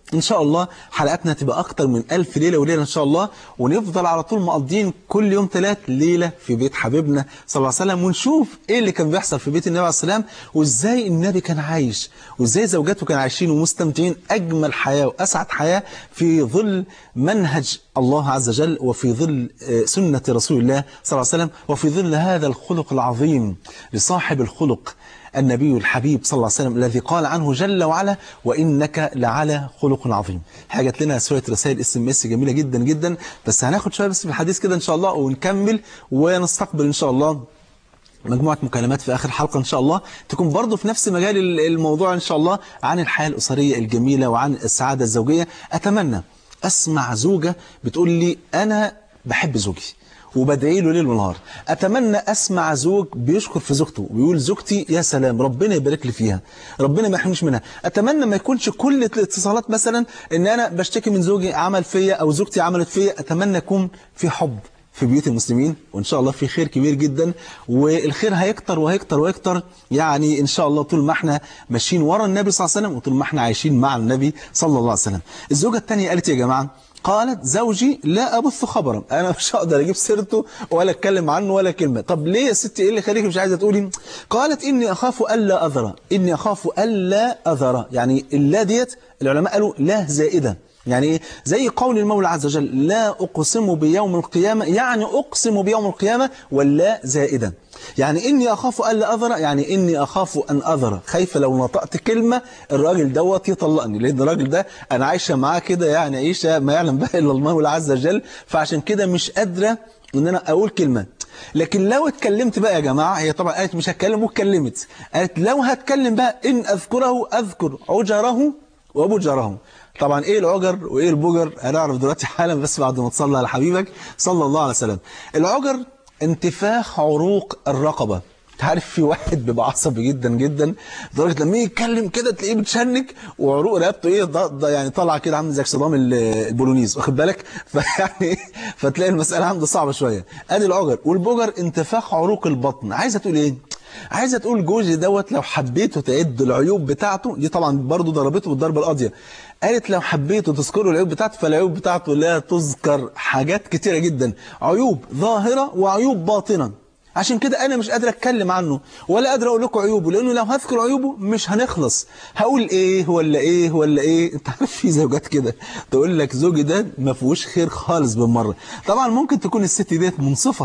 [SPEAKER 1] إن شاء الله حلقاتنا تبقى أكتر من ألف ليلة وليلة إن شاء الله ونفضل على طول مقضين كل يوم ثلاث ليلة في بيت حبيبنا صلى الله عليه وسلم ونشوف إيه اللي كان بيحصل في بيت النبي عليه السلام وإزاي النبي كان عايش وإزاي زوجاته كانوا عايشين ومستمتعين أجمل حياة وأسعد حياة في ظل منهج الله عز وجل وفي ظل سنة رسول الله صلى الله عليه وسلم وفي ظل هذا الخلق العظيم لصاحب الخلق النبي الحبيب صلى الله عليه وسلم الذي قال عنه جل وعلا وإنك لعلى خلق عظيم حاجت لنا سورة رسائل اس ام اس جميلة جدا جدا بس هناخد شوية بس في الحديث كده إن شاء الله ونكمل ونستقبل إن شاء الله مجموعة مكالمات في آخر حلقة إن شاء الله تكون برضه في نفس مجال الموضوع إن شاء الله عن الحياة الأسرية الجميلة وعن السعادة الزوجية أتمنى أسمع زوجة بتقول لي أنا بحب زوجي وبدعي له ليل ونهار اتمنى اسمع زوج بيشكر في زوجته ويقول زوجتي يا سلام ربنا يبارك لي فيها ربنا ما يحرمنيش منها اتمنى ما يكونش كل الاتصالات مثلا ان انا بشتكي من زوجي عمل فيا او زوجتي عملت فيا اتمنى يكون في حب في بيوت المسلمين وإن شاء الله في خير كبير جدا والخير هيكتر وهيكتر وهيكتر يعني إن شاء الله طول ما احنا ماشيين ورا النبي صلى الله عليه وسلم وطول ما احنا عايشين مع النبي صلى الله عليه وسلم الزوجة الثانية قالت يا جماعة قالت زوجي لا أبث خبرا أنا مش هقدر أجيب سيرته ولا أتكلم عنه ولا كلمة طب ليه يا ستي إيه اللي خليك مش عايزة تقولي قالت إني أخاف ألا أذر إني أخاف ألا أذر يعني اللا ديت العلماء قالوا لا زائدة يعني إيه؟ زي قول المولى عز وجل لا أقسم بيوم القيامة يعني أقسم بيوم القيامة ولا زائدا يعني إني أخاف ألا أذر يعني إني أخاف أن أذر خايفة لو نطقت كلمة الراجل دوت يطلقني لأن الراجل ده أنا عايشة معاه كده يعني عيشة ما يعلم بها إلا المولى عز وجل فعشان كده مش قادرة إن أنا أقول كلمة لكن لو اتكلمت بقى يا جماعة هي طبعا قالت مش هتكلم واتكلمت قالت لو هتكلم بقى إن أذكره أذكر عجره وبجره طبعا ايه العجر وايه البجر هنعرف دلوقتي حالا بس بعد ما تصلي على حبيبك صلى الله عليه وسلم العجر انتفاخ عروق الرقبة تعرف في واحد بيبقى عصبي جدا جدا لدرجه لما يتكلم كده تلاقيه بتشنك وعروق رقبته ايه ض... يعني طالعه كده عامل زي صدام البولونيز واخد بالك فيعني فتلاقي المساله عنده صعبه شويه ادي العجر والبجر انتفاخ عروق البطن عايزه تقول ايه عايزه تقول جوزي دوت لو حبيته تعد العيوب بتاعته دي طبعا برضه ضربته بالضربه القاضيه قالت لو حبيته تذكروا العيوب بتاعته فالعيوب بتاعته لا تذكر حاجات كتيره جدا عيوب ظاهره وعيوب باطنه عشان كده انا مش قادر اتكلم عنه ولا قادر اقول لكم عيوبه لانه لو هذكر عيوبه مش هنخلص هقول ايه ولا ايه ولا ايه انت عارف في زوجات كده تقول لك زوجي ده ما فيهوش خير خالص بالمره طبعا ممكن تكون الست ديت منصفه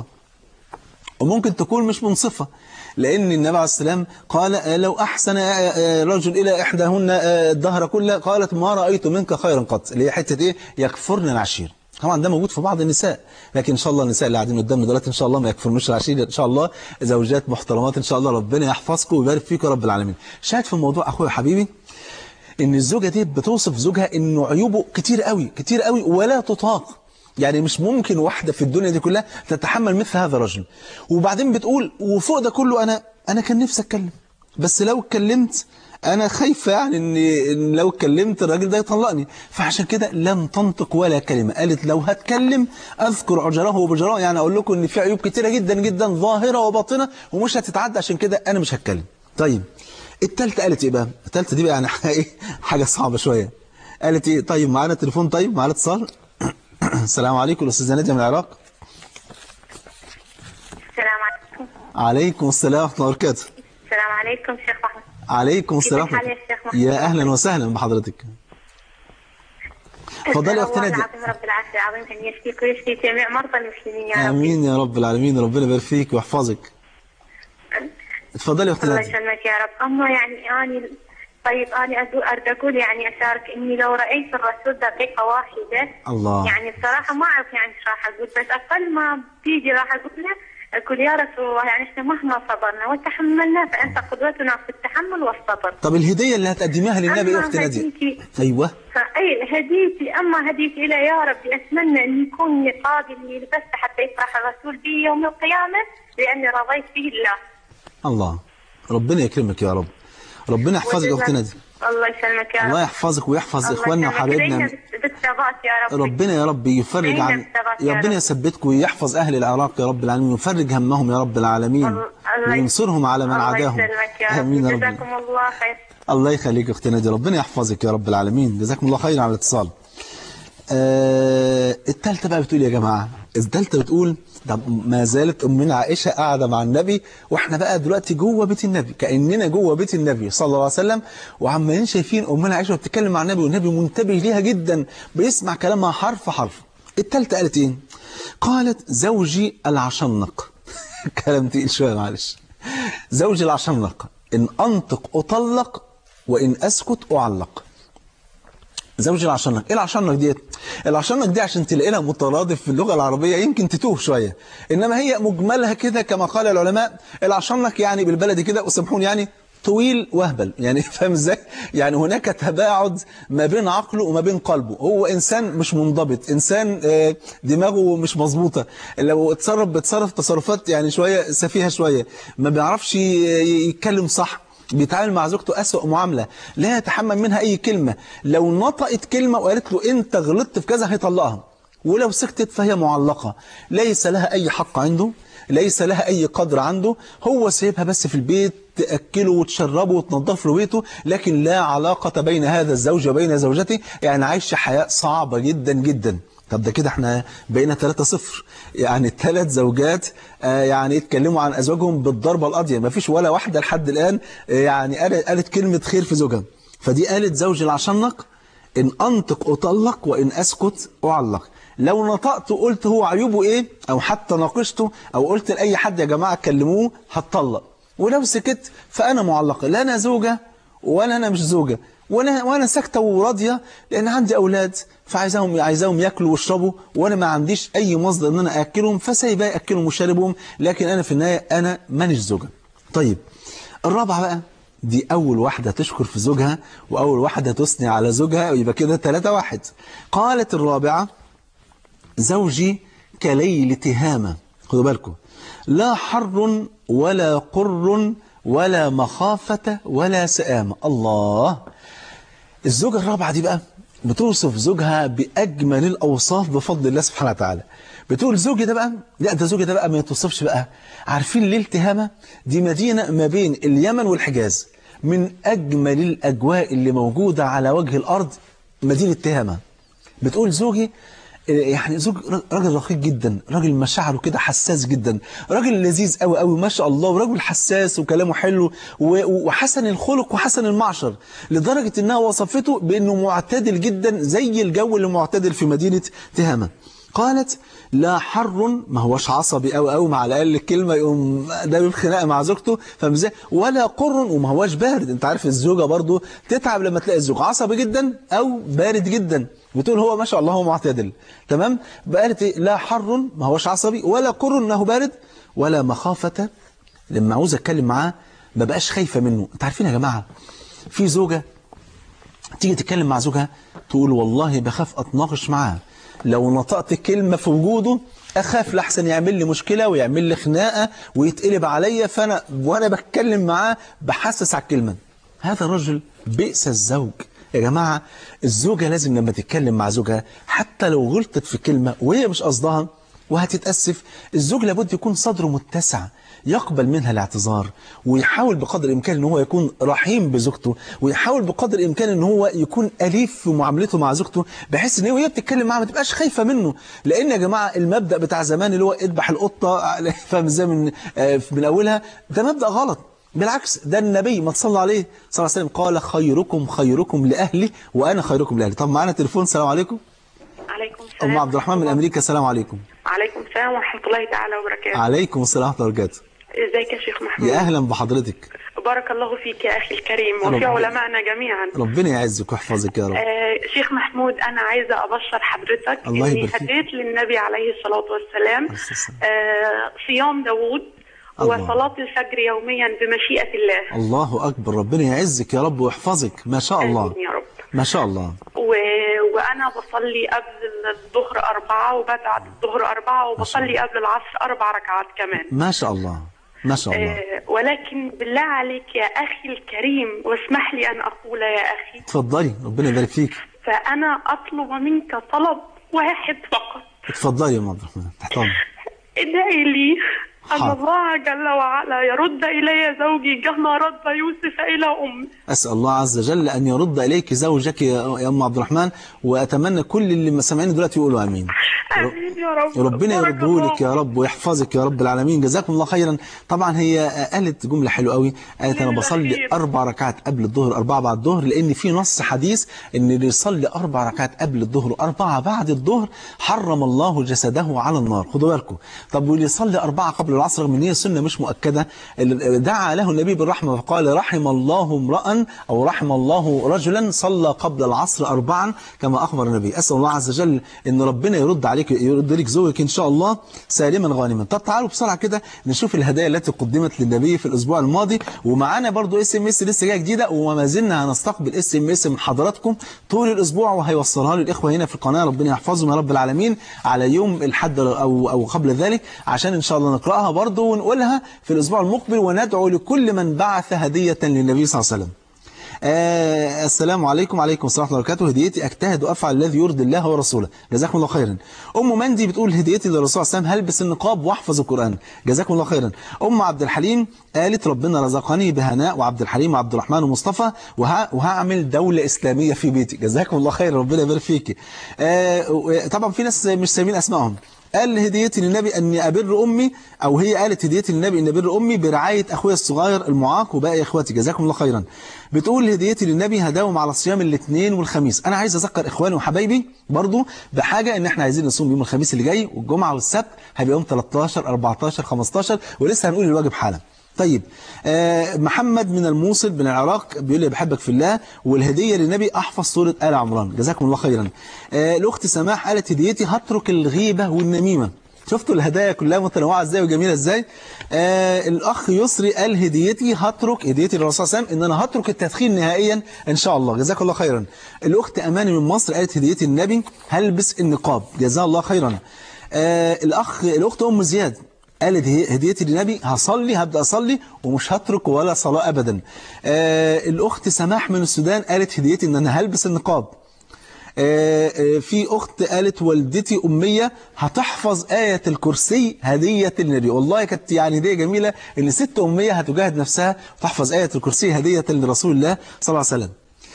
[SPEAKER 1] وممكن تكون مش منصفة لأن النبي عليه السلام قال لو أحسن رجل إلى إحداهن الدهر كله قالت ما رأيت منك خيرا قط اللي هي حتة إيه يكفرن العشير طبعا ده موجود في بعض النساء لكن ان شاء الله النساء اللي قاعدين قدامنا دلوقتي ان شاء الله ما يكفرنوش العشير ان شاء الله زوجات محترمات ان شاء الله ربنا يحفظكم ويبارك فيكم يا رب العالمين شاهد في الموضوع اخويا حبيبي ان الزوجه دي بتوصف زوجها انه عيوبه كتير قوي كتير قوي ولا تطاق يعني مش ممكن واحدة في الدنيا دي كلها تتحمل مثل هذا الرجل وبعدين بتقول وفوق ده كله أنا أنا كان نفسي أتكلم بس لو اتكلمت أنا خايفة يعني إن, إن لو اتكلمت الراجل ده يطلقني فعشان كده لم تنطق ولا كلمة قالت لو هتكلم أذكر عجره وبجره يعني أقول لكم إن في عيوب كتيرة جدا جدا ظاهرة وباطنة ومش هتتعدى عشان كده أنا مش هتكلم طيب التالتة قالت إيه بقى التالتة دي بقى يعني إيه حاجة صعبة شوية قالت إيه طيب معانا تليفون طيب معانا اتصال السلام عليكم الأستاذة نادية من العراق
[SPEAKER 2] السلام عليكم
[SPEAKER 1] عليكم السلام ورحمة الله وبركاته
[SPEAKER 2] السلام عليكم شيخ محمد
[SPEAKER 1] عليكم السلام
[SPEAKER 2] كيف الحال يا شيخ محمد؟
[SPEAKER 1] يا أهلا وسهلا بحضرتك اتفضلي يا أختي
[SPEAKER 2] الله
[SPEAKER 1] نادية
[SPEAKER 2] العظيم رب العرش العظيم أن يشفيك ويشفي جميع مرضى المسلمين يا رب
[SPEAKER 1] آمين يا رب العالمين ربنا يبارك فيك ويحفظك اتفضلي يا أختي
[SPEAKER 2] الله
[SPEAKER 1] نادية
[SPEAKER 2] يسلمك يا رب أما يعني أنا طيب أنا أدو- أريد أقول يعني أشارك إني لو رأيت الرسول دقيقة واحدة
[SPEAKER 1] الله
[SPEAKER 2] يعني بصراحة ما أعرف يعني إيش راح أقول بس أقل ما بتيجي راح أقول له أقول يا رسول الله يعني إحنا مهما صبرنا وتحملنا فأنت قدوتنا في التحمل والصبر
[SPEAKER 1] طب الهدية اللي هتقدميها للنبي يا
[SPEAKER 2] أما
[SPEAKER 1] أختي نادية
[SPEAKER 2] هديتي
[SPEAKER 1] أيوه
[SPEAKER 2] فأي هديتي أما هديتي إلى يا ربي أتمنى أن يكون نقابي اللي لبسته حتى يفرح الرسول بي يوم القيامة لأني رضيت به الله
[SPEAKER 1] الله ربنا يكرمك يا رب ربنا يحفظك يا أختي نادية
[SPEAKER 2] الله يسلمك يا رب
[SPEAKER 1] الله يحفظك ويحفظ
[SPEAKER 2] الله
[SPEAKER 1] إخواننا
[SPEAKER 2] يسلمك.
[SPEAKER 1] وحبايبنا
[SPEAKER 2] لينا بالثبات يا رب
[SPEAKER 1] ربنا يا رب يفرج
[SPEAKER 2] دايما
[SPEAKER 1] عن
[SPEAKER 2] بالثبات يا
[SPEAKER 1] ربنا
[SPEAKER 2] رب.
[SPEAKER 1] يثبتكم ويحفظ أهل العراق يا رب العالمين ويفرج همهم يا رب العالمين
[SPEAKER 2] الله- الله-
[SPEAKER 1] وينصرهم على من
[SPEAKER 2] الله
[SPEAKER 1] عاداهم
[SPEAKER 2] يسلمك يا رب
[SPEAKER 1] آمين يا رب
[SPEAKER 2] جزاكم الله خير
[SPEAKER 1] الله يخليك يا اختي نادي ربنا يحفظك يا رب العالمين جزاكم الله خير على الاتصال آه التالتة بقى بتقول يا جماعة التالتة بتقول ده ما زالت أمنا عائشة قاعدة مع النبي وإحنا بقى دلوقتي جوه بيت النبي كأننا جوه بيت النبي صلى الله عليه وسلم وعمالين شايفين أمنا عائشة بتتكلم مع النبي والنبي منتبه ليها جدا بيسمع كلامها حرف حرف التالتة قالت إيه؟ قالت زوجي العشنق كلام تقيل شوية معلش زوجي العشنق إن أنطق أطلق وإن أسكت أعلق زوج العشنق ايه العشنق ديت العشنق دي عشان تلاقي لها مترادف في اللغه العربيه يمكن تتوه شويه انما هي مجملها كده كما قال العلماء العشنق يعني بالبلدي كده وسامحوني يعني طويل وهبل يعني فاهم ازاي يعني هناك تباعد ما بين عقله وما بين قلبه هو انسان مش منضبط انسان آه، دماغه مش مظبوطه لو اتصرف بتصرف تصرفات يعني شويه سفيهه شويه ما بيعرفش ي- يتكلم صح بيتعامل مع زوجته أسوأ معاملة لا يتحمل منها أي كلمة لو نطقت كلمة وقالت له أنت غلطت في كذا هيطلقها ولو سكتت فهي معلقة ليس لها أي حق عنده ليس لها أي قدر عنده هو سيبها بس في البيت تأكله وتشربه وتنظف له بيته لكن لا علاقة بين هذا الزوج وبين زوجته يعني عايش حياة صعبة جدا جدا طب ده كده احنا بقينا 3-0 يعني ثلاث زوجات آه، يعني اتكلموا عن ازواجهم بالضربه القاضيه ما فيش ولا واحده لحد الان آه، يعني قالت قالت كلمه خير في زوجها فدي قالت زوجي العشنق ان انطق اطلق وان اسكت اعلق لو نطقت وقلت هو عيوبه ايه او حتى ناقشته او قلت لاي حد يا جماعه كلموه هتطلق ولو سكت فانا معلقه لا انا زوجه ولا انا مش زوجه وانا وانا ساكته وراضيه لان عندي اولاد فعايزاهم عايزاهم ياكلوا ويشربوا وانا ما عنديش اي مصدر ان انا اكلهم فسايباه ياكلهم وشاربهم لكن انا في النهايه انا مانيش زوجه. طيب الرابعه بقى دي اول واحده تشكر في زوجها واول واحده تثني على زوجها يبقى كده 3 واحد. قالت الرابعه زوجي كليل تهامة خدوا بالكم لا حر ولا قر ولا مخافة ولا سآمة الله الزوجة الرابعة دي بقى بتوصف زوجها بأجمل الأوصاف بفضل الله سبحانه وتعالى بتقول زوجي ده بقى لا ده زوجي ده بقى ما يتوصفش بقى عارفين ليه التهامة دي مدينة ما بين اليمن والحجاز من أجمل الأجواء اللي موجودة على وجه الأرض مدينة تهامة بتقول زوجي يعني زوج راجل رقيق جدا راجل مشاعره كده حساس جدا راجل لذيذ قوي قوي ما شاء الله وراجل حساس وكلامه حلو و- وحسن الخلق وحسن المعشر لدرجة انها وصفته بانه معتدل جدا زي الجو اللي معتدل في مدينة تهامة قالت لا حر ما هوش عصبي قوي قوي مع الاقل الكلمه يقوم ده بالخناقه مع زوجته فاهم ازاي ولا قر وما هوش بارد انت عارف الزوجه برضو تتعب لما تلاقي الزوج عصبي جدا او بارد جدا بتقول هو ما شاء الله هو معتدل تمام قالت إيه؟ لا حر ما هوش عصبي ولا قر انه بارد ولا مخافه لما عاوز اتكلم معاه ما بقاش خايفه منه انت عارفين يا جماعه في زوجه تيجي تتكلم مع زوجها تقول والله بخاف اتناقش معاه لو نطقت كلمة في وجوده أخاف لحسن يعمل لي مشكلة ويعمل لي خناقة ويتقلب عليا فأنا وأنا بتكلم معاه بحسس على الكلمة هذا الرجل بئس الزوج يا جماعة الزوجة لازم لما تتكلم مع زوجها حتى لو غلطت في كلمة وهي مش قصدها وهتتأسف الزوج لابد يكون صدره متسع يقبل منها الاعتذار ويحاول بقدر الإمكان ان هو يكون رحيم بزوجته ويحاول بقدر الإمكان ان هو يكون أليف في معاملته مع زوجته بحيث ان هي وهي بتتكلم معاه ما تبقاش خايفة منه لأن يا جماعة المبدأ بتاع زمان اللي هو اذبح القطة فاهم ازاي من آه، من أولها ده مبدأ غلط بالعكس ده النبي ما تصلى عليه صلى الله عليه وسلم قال خيركم خيركم لأهلي وأنا خيركم لأهلي طب معانا تليفون السلام عليكم
[SPEAKER 2] عليكم السلام
[SPEAKER 1] أم عبد الرحمن من أمريكا السلام عليكم
[SPEAKER 2] عليكم السلام ورحمة الله تعالى وبركاته
[SPEAKER 1] عليكم السلام ورحمة الله وبركاته
[SPEAKER 2] ازيك يا شيخ محمود
[SPEAKER 1] يا أهلا بحضرتك
[SPEAKER 2] بارك الله فيك يا أخي الكريم وفي
[SPEAKER 1] ربنا-
[SPEAKER 2] علمائنا جميعا
[SPEAKER 1] ربنا يعزك ويحفظك يا رب
[SPEAKER 2] آه شيخ محمود أنا عايزة أبشر حضرتك
[SPEAKER 1] الله
[SPEAKER 2] إني
[SPEAKER 1] يبارك فيك.
[SPEAKER 2] هديت للنبي عليه الصلاة والسلام
[SPEAKER 1] عليه الصلاة والسلام.
[SPEAKER 2] آه صيام داوود
[SPEAKER 1] الله.
[SPEAKER 2] وصلاة الفجر يوميا بمشيئة الله
[SPEAKER 1] الله أكبر ربنا يعزك يا رب ويحفظك ما شاء الله
[SPEAKER 2] آمين يا رب
[SPEAKER 1] ما شاء الله
[SPEAKER 2] و... وأنا بصلي قبل الظهر أربعة وبعد الظهر أربعة وبصلي قبل العصر أربع ركعات كمان
[SPEAKER 1] ما شاء الله ما شاء الله
[SPEAKER 2] آه، ولكن بالله عليك يا أخي الكريم واسمح لي أن أقول يا أخي
[SPEAKER 1] اتفضلي ربنا يبارك فيك
[SPEAKER 2] فأنا أطلب منك طلب واحد فقط
[SPEAKER 1] اتفضلي يا ام عبد الرحمن تحت امرك
[SPEAKER 2] ادعي لي
[SPEAKER 3] أن
[SPEAKER 1] حاضر.
[SPEAKER 3] الله جل وعلا يرد إلي زوجي كما رد يوسف إلى أمي
[SPEAKER 1] أسأل الله عز وجل أن يرد إليك زوجك يا يا أم عبد الرحمن وأتمنى كل اللي سامعيني دلوقتي يقولوا آمين
[SPEAKER 3] آمين يا رب
[SPEAKER 1] ربنا
[SPEAKER 3] بارك
[SPEAKER 1] يرده لك
[SPEAKER 3] الله.
[SPEAKER 1] يا رب ويحفظك يا رب العالمين جزاكم الله خيرا طبعا هي قالت جملة حلوة قوي قالت أنا
[SPEAKER 3] جملة
[SPEAKER 1] بصلي
[SPEAKER 3] خير.
[SPEAKER 1] أربع ركعات قبل الظهر أربعة بعد الظهر لأن في نص حديث إن اللي يصلي أربع ركعات قبل الظهر وأربعة بعد الظهر حرم الله جسده على النار خدوا بالكم طب واللي يصلي أربعة قبل العصر رغم إن هي سنة مش مؤكدة اللي دعا له النبي بالرحمة فقال رحم الله امرأ أو رحم الله رجلا صلى قبل العصر أربعا كما أخبر النبي أسأل الله عز وجل إن ربنا يرد عليك يرد لك زوجك إن شاء الله سالما غانما طب تعالوا بسرعة كده نشوف الهدايا التي قدمت للنبي في الأسبوع الماضي ومعانا برضو اس ام اس لسه جايه جديدة وما زلنا هنستقبل اس ام اس من حضراتكم طول الأسبوع وهيوصلها للإخوة هنا في القناة ربنا يحفظهم يا رب العالمين على يوم الحد أو أو قبل ذلك عشان إن شاء الله نقرأها برضو ونقولها في الأسبوع المقبل وندعو لكل من بعث هدية للنبي صلى الله عليه وسلم آه السلام عليكم وعليكم السلام ورحمة الله وبركاته هديتي أجتهد وأفعل الذي يرضي الله ورسوله جزاكم الله خيرا أم مندي بتقول هديتي للرسول صلى الله عليه وسلم هلبس النقاب واحفظ القرآن جزاكم الله خيرا أم عبد الحليم قالت ربنا رزقني بهناء وعبد الحليم وعبد الرحمن ومصطفى وه... وهعمل دولة إسلامية في بيتي جزاكم الله خيرا ربنا يبارك فيك آه طبعا في ناس مش سايبين أسمائهم قال هديتي للنبي أني أبر أمي أو هي قالت هديتي للنبي أني أبر أمي برعاية أخويا الصغير المعاق وباقي إخواتي جزاكم الله خيرا بتقول هديتي للنبي هداوم على صيام الاثنين والخميس أنا عايز أذكر إخواني وحبايبي برضو بحاجة إن إحنا عايزين نصوم يوم الخميس اللي جاي والجمعة والسبت هيبقى يوم 13 14 15 ولسه هنقول الواجب حالا طيب آه محمد من الموصل من العراق بيقول لي بحبك في الله والهدية للنبي أحفظ سورة آل عمران جزاكم الله خيرا آه الأخت سماح قالت هديتي هترك الغيبة والنميمة شفتوا الهدايا كلها متنوعة ازاي وجميلة ازاي آه الأخ يسري قال هديتي هترك هديتي للرسول صلى الله عليه وسلم إن أنا هترك التدخين نهائيا إن شاء الله جزاك الله خيرا الأخت أماني من مصر قالت هديتي النبي هلبس النقاب جزاه الله خيرا آه الأخ الأخت أم زياد قالت هديتي للنبي هصلي هبدأ أصلي ومش هترك ولا صلاة أبدا آه الأخت سماح من السودان قالت هديتي إن أنا هلبس النقاب آه آه في أخت قالت والدتي أمية هتحفظ آية الكرسي هدية للنبي والله كانت يعني هدية جميلة إن ست أمية هتجاهد نفسها تحفظ آية الكرسي هدية لرسول الله صلى الله عليه وسلم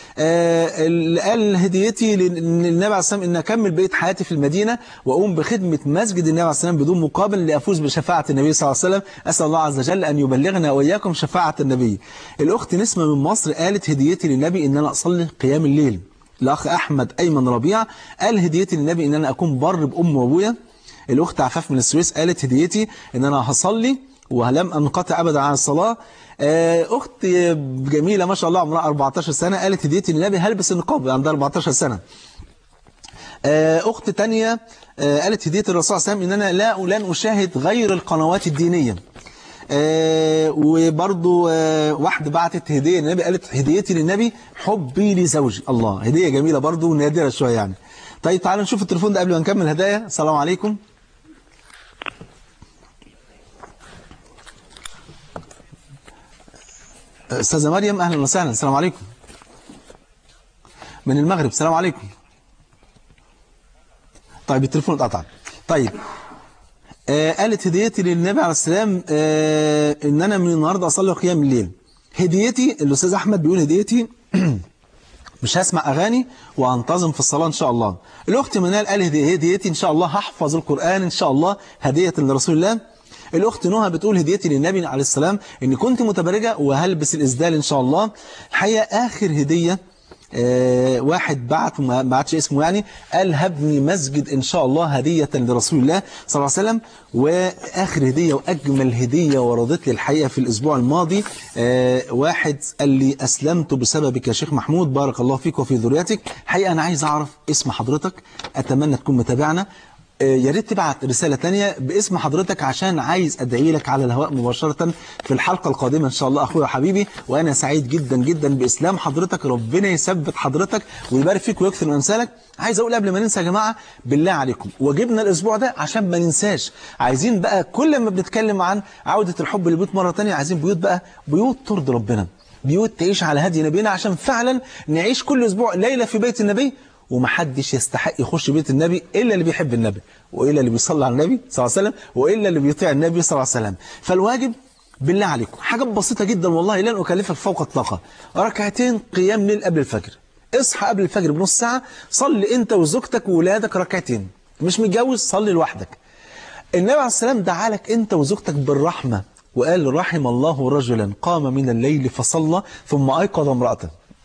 [SPEAKER 1] آه اللي قال هديتي للنبي عليه السلام ان اكمل بقيه حياتي في المدينه واقوم بخدمه مسجد النبي عليه السلام بدون مقابل لافوز بشفاعه النبي صلى الله عليه وسلم اسال الله عز وجل ان يبلغنا واياكم شفاعه النبي الاخت نسمه من مصر قالت هديتي للنبي ان انا اصلي قيام الليل الاخ احمد ايمن ربيع قال هديتي للنبي ان انا اكون بر بام وابويا الاخت عفاف من السويس قالت هديتي ان انا هصلي ولم انقطع ابدا عن الصلاه أخت جميلة ما شاء الله عمرها 14 سنة قالت هديتي للنبي هلبس النقاب عندها 14 سنة أخت تانية قالت هديتي الرسول صلى الله عليه وسلم إن أنا لا لن أشاهد غير القنوات الدينية آه وبرضو آه واحدة بعتت هدية للنبي قالت هديتي للنبي حبي لزوجي الله هدية جميلة برضو ونادرة شوية يعني طيب تعالوا نشوف التليفون ده قبل ما نكمل هدايا السلام عليكم أستاذة مريم أهلا وسهلا السلام عليكم من المغرب السلام عليكم طيب التليفون اتقطع طيب آه قالت هديتي للنبي عليه السلام آه ان انا من النهارده اصلي قيام الليل هديتي الاستاذ احمد بيقول هديتي مش هسمع اغاني وانتظم في الصلاه ان شاء الله الاخت منال قال هديتي ان شاء الله هحفظ القران ان شاء الله هديه لرسول الله الأخت نهى بتقول هديتي للنبي عليه السلام إن كنت متبرجة وهلبس الإسدال إن شاء الله الحقيقة آخر هدية آه واحد بعت ما بعتش اسمه يعني قال هبني مسجد إن شاء الله هدية لرسول الله صلى الله عليه وسلم وآخر هدية وأجمل هدية وردت لي الحقيقة في الأسبوع الماضي آه واحد قال لي أسلمت بسببك يا شيخ محمود بارك الله فيك وفي ذريتك الحقيقة أنا عايز أعرف اسم حضرتك أتمنى تكون متابعنا يا ريت تبعت رسالة تانية باسم حضرتك عشان عايز أدعي لك على الهواء مباشرة في الحلقة القادمة إن شاء الله أخويا وحبيبي وأنا سعيد جدا جدا بإسلام حضرتك ربنا يثبت حضرتك ويبارك فيك ويكثر من أمثالك عايز أقول قبل ما ننسى يا جماعة بالله عليكم وجبنا الأسبوع ده عشان ما ننساش عايزين بقى كل ما بنتكلم عن عودة الحب للبيوت مرة تانية عايزين بيوت بقى بيوت ترضي ربنا بيوت تعيش على هدي نبينا عشان فعلا نعيش كل أسبوع ليلة في بيت النبي ومحدش يستحق يخش بيت النبي إلا اللي بيحب النبي وإلا اللي بيصلي على النبي صلى الله عليه وسلم وإلا اللي بيطيع النبي صلى الله عليه وسلم فالواجب بالله عليكم حاجة بسيطة جدا والله لن أكلفك فوق الطاقة ركعتين قيام ليل قبل الفجر اصحى قبل الفجر بنص ساعة صلي انت وزوجتك وولادك ركعتين مش متجوز صلي لوحدك النبي عليه السلام دعا لك انت وزوجتك بالرحمة وقال رحم الله رجلا قام من الليل فصلى ثم أيقظ امرأته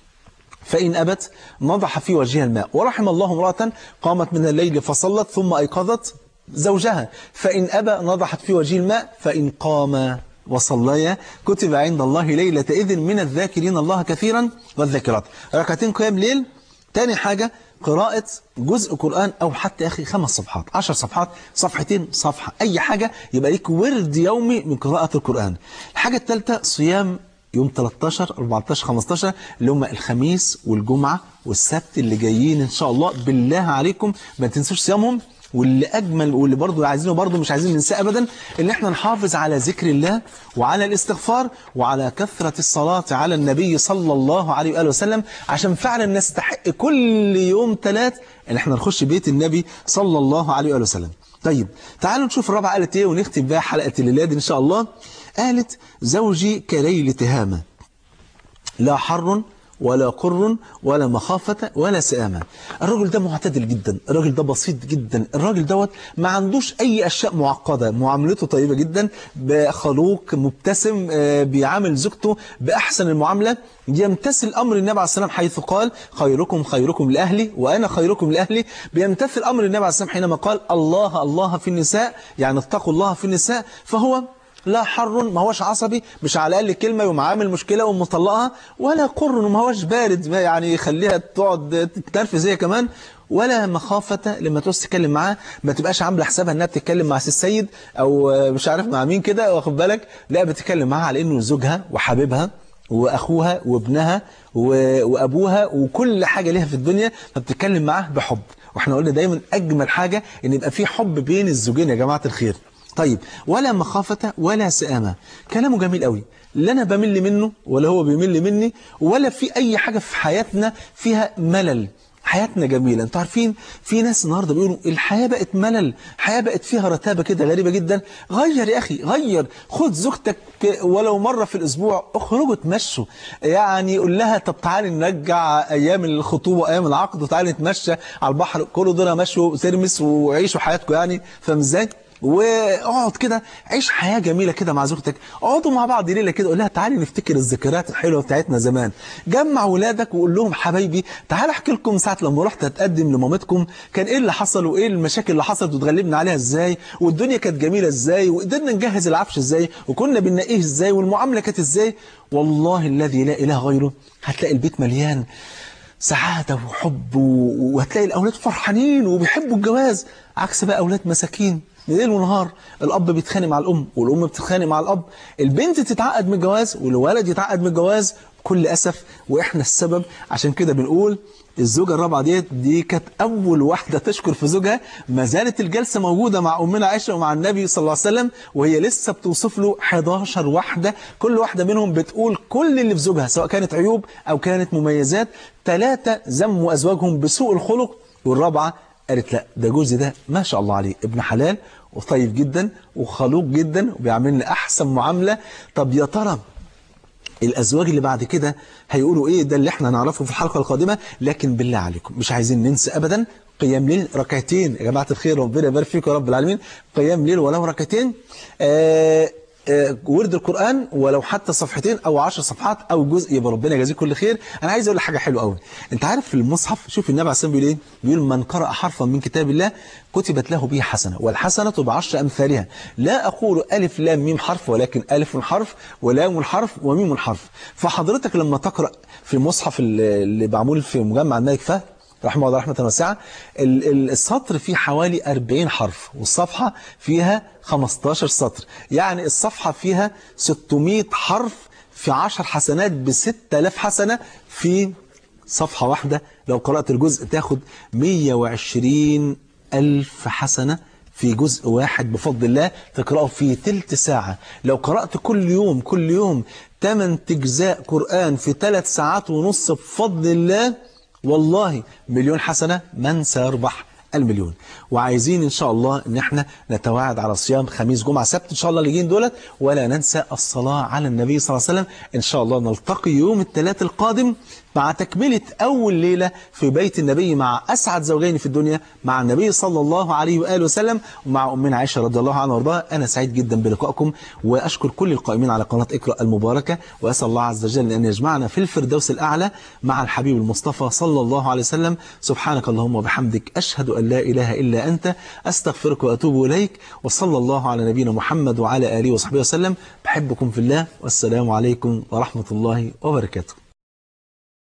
[SPEAKER 1] فإن أبت نضح في وجهها الماء ورحم الله امرأة قامت من الليل فصلت ثم أيقظت زوجها فإن أبى نضحت في وجه الماء فإن قام وصليا كتب عند الله ليلة إذن من الذاكرين الله كثيرا والذاكرات ركعتين قيام ليل تاني حاجة قراءة جزء قرآن أو حتى يا أخي خمس صفحات عشر صفحات صفحتين صفحة أي حاجة يبقى ليك ورد يومي من قراءة القرآن الحاجة الثالثة صيام يوم 13 14 15 اللي هم الخميس والجمعة والسبت اللي جايين إن شاء الله بالله عليكم ما تنسوش صيامهم واللي أجمل واللي برضه عايزينه برضه مش عايزين ننساه أبدا إن إحنا نحافظ على ذكر الله وعلى الاستغفار وعلى كثرة الصلاة على النبي صلى الله عليه وآله وسلم عشان فعلا نستحق كل يوم ثلاث إن إحنا نخش بيت النبي صلى الله عليه وآله وسلم طيب تعالوا نشوف الرابعة قالت إيه ونختم بها حلقة الليلة دي إن شاء الله قالت زوجي كليل تهامة لا حر ولا قر ولا مخافة ولا سآمة الراجل ده معتدل جدا الراجل ده بسيط جدا الراجل دوت ما عندوش أي أشياء معقدة معاملته طيبة جدا بخلوق مبتسم آه، بيعامل زوجته بأحسن المعاملة يمتثل أمر النبي عليه السلام حيث قال خيركم خيركم لأهلي وأنا خيركم لأهلي بيمتثل أمر النبي عليه السلام حينما قال الله الله في النساء يعني اتقوا الله في النساء فهو لا حر ما هوش عصبي مش على الأقل كلمة يقوم عامل مشكلة ومطلقها ولا قر ما هوش بارد ما يعني يخليها تقعد تتنرفز هي كمان ولا مخافة لما توس تتكلم معاه ما تبقاش عاملة حسابها انها بتتكلم مع سي السيد او مش عارف مع مين كده واخد بالك لا بتتكلم معاها على انه زوجها وحبيبها واخوها وابنها و- وابوها وكل حاجة ليها في الدنيا فبتتكلم معاه بحب واحنا قلنا دايما اجمل حاجة ان يبقى في حب بين الزوجين يا جماعة الخير طيب ولا مخافة ولا سآمة كلامه جميل قوي لا أنا بمل منه ولا هو بيمل مني ولا في أي حاجة في حياتنا فيها ملل حياتنا جميلة انتوا عارفين في ناس النهاردة بيقولوا الحياة بقت ملل الحياة بقت فيها رتابة كده غريبة جدا غير يا أخي غير خد زوجتك ولو مرة في الأسبوع اخرجوا تمشوا يعني قول لها طب تعالي نرجع أيام الخطوبة أيام العقد وتعالي نتمشى على البحر كل دول مشوا ترمس وعيشوا حياتكم يعني فاهم ازاي؟ واقعد كده عيش حياة جميلة كده مع زوجتك اقعدوا مع بعض ليلة كده قول لها تعالي نفتكر الذكريات الحلوة بتاعتنا زمان جمع ولادك وقول لهم حبايبي تعالى احكي لكم ساعة لما رحت اتقدم لمامتكم كان ايه اللي حصل وايه المشاكل اللي حصلت وتغلبنا عليها ازاي والدنيا كانت جميلة ازاي وقدرنا نجهز العفش ازاي وكنا بننقيه ازاي والمعاملة كانت ازاي والله الذي لا اله غيره هتلاقي البيت مليان سعادة وحب و- وهتلاقي الأولاد فرحانين وبيحبوا الجواز عكس بقى أولاد مساكين ليل ونهار الأب بيتخانق مع الأم والأم بتتخانق مع الأب البنت تتعقد من الجواز والولد يتعقد من الجواز بكل أسف وإحنا السبب عشان كده بنقول الزوجة الرابعة ديت دي كانت أول واحدة تشكر في زوجها ما زالت الجلسة موجودة مع أمنا عائشة ومع النبي صلى الله عليه وسلم وهي لسه بتوصف له 11 واحدة كل واحدة منهم بتقول كل اللي في زوجها سواء كانت عيوب أو كانت مميزات ثلاثة ذموا أزواجهم بسوء الخلق والرابعة قالت لا ده جوزي ده ما شاء الله عليه ابن حلال وطيب جدا وخلوق جدا وبيعملنا أحسن معاملة طب يا ترى الأزواج اللي بعد كده هيقولوا إيه ده اللي احنا هنعرفه في الحلقة القادمة لكن بالله عليكم مش عايزين ننسى أبدا قيام ليل ركعتين يا جماعة الخير ربنا يبارك فيكم يا رب العالمين قيام ليل ولو ركعتين آه آه، ورد القرآن ولو حتى صفحتين أو عشر صفحات أو جزء يبقى ربنا يجازيك كل خير أنا عايز أقول لك حاجة حلوة قوي أنت عارف في المصحف شوف النبي عليه الصلاة والسلام بيقول إيه بيقول من قرأ حرفا من كتاب الله كتبت له به حسنة والحسنة بعشر أمثالها لا أقول ألف لام ميم حرف ولكن ألف حرف ولام حرف وميم حرف فحضرتك لما تقرأ في المصحف اللي اللي معمول في مجمع الملك فهد رحمه الله رحمة واسعة ال- ال- السطر فيه حوالي 40 حرف والصفحة فيها 15 سطر يعني الصفحة فيها 600 حرف في 10 حسنات ب 6000 حسنة في صفحة واحدة لو قرأت الجزء تاخد 120 ألف حسنة في جزء واحد بفضل الله تقرأه في تلت ساعة لو قرأت كل يوم كل يوم 8 أجزاء قرآن في 3 ساعات ونص بفضل الله والله مليون حسنة من سيربح المليون وعايزين ان شاء الله ان احنا نتواعد على صيام خميس جمعه سبت ان شاء الله اللي جايين دولت ولا ننسى الصلاه على النبي صلى الله عليه وسلم ان شاء الله نلتقي يوم الثلاث القادم مع تكمله اول ليله في بيت النبي مع اسعد زوجين في الدنيا مع النبي صلى الله عليه واله وسلم ومع امنا عائشه رضي الله عنها وارضاها انا سعيد جدا بلقائكم واشكر كل القائمين على قناه اقرا المباركه واسال الله عز وجل ان يجمعنا في الفردوس الاعلى مع الحبيب المصطفى صلى الله عليه وسلم سبحانك اللهم وبحمدك اشهد ان لا اله الا انت استغفرك واتوب اليك وصلى الله على نبينا محمد وعلى اله وصحبه وسلم بحبكم في الله والسلام عليكم ورحمه الله وبركاته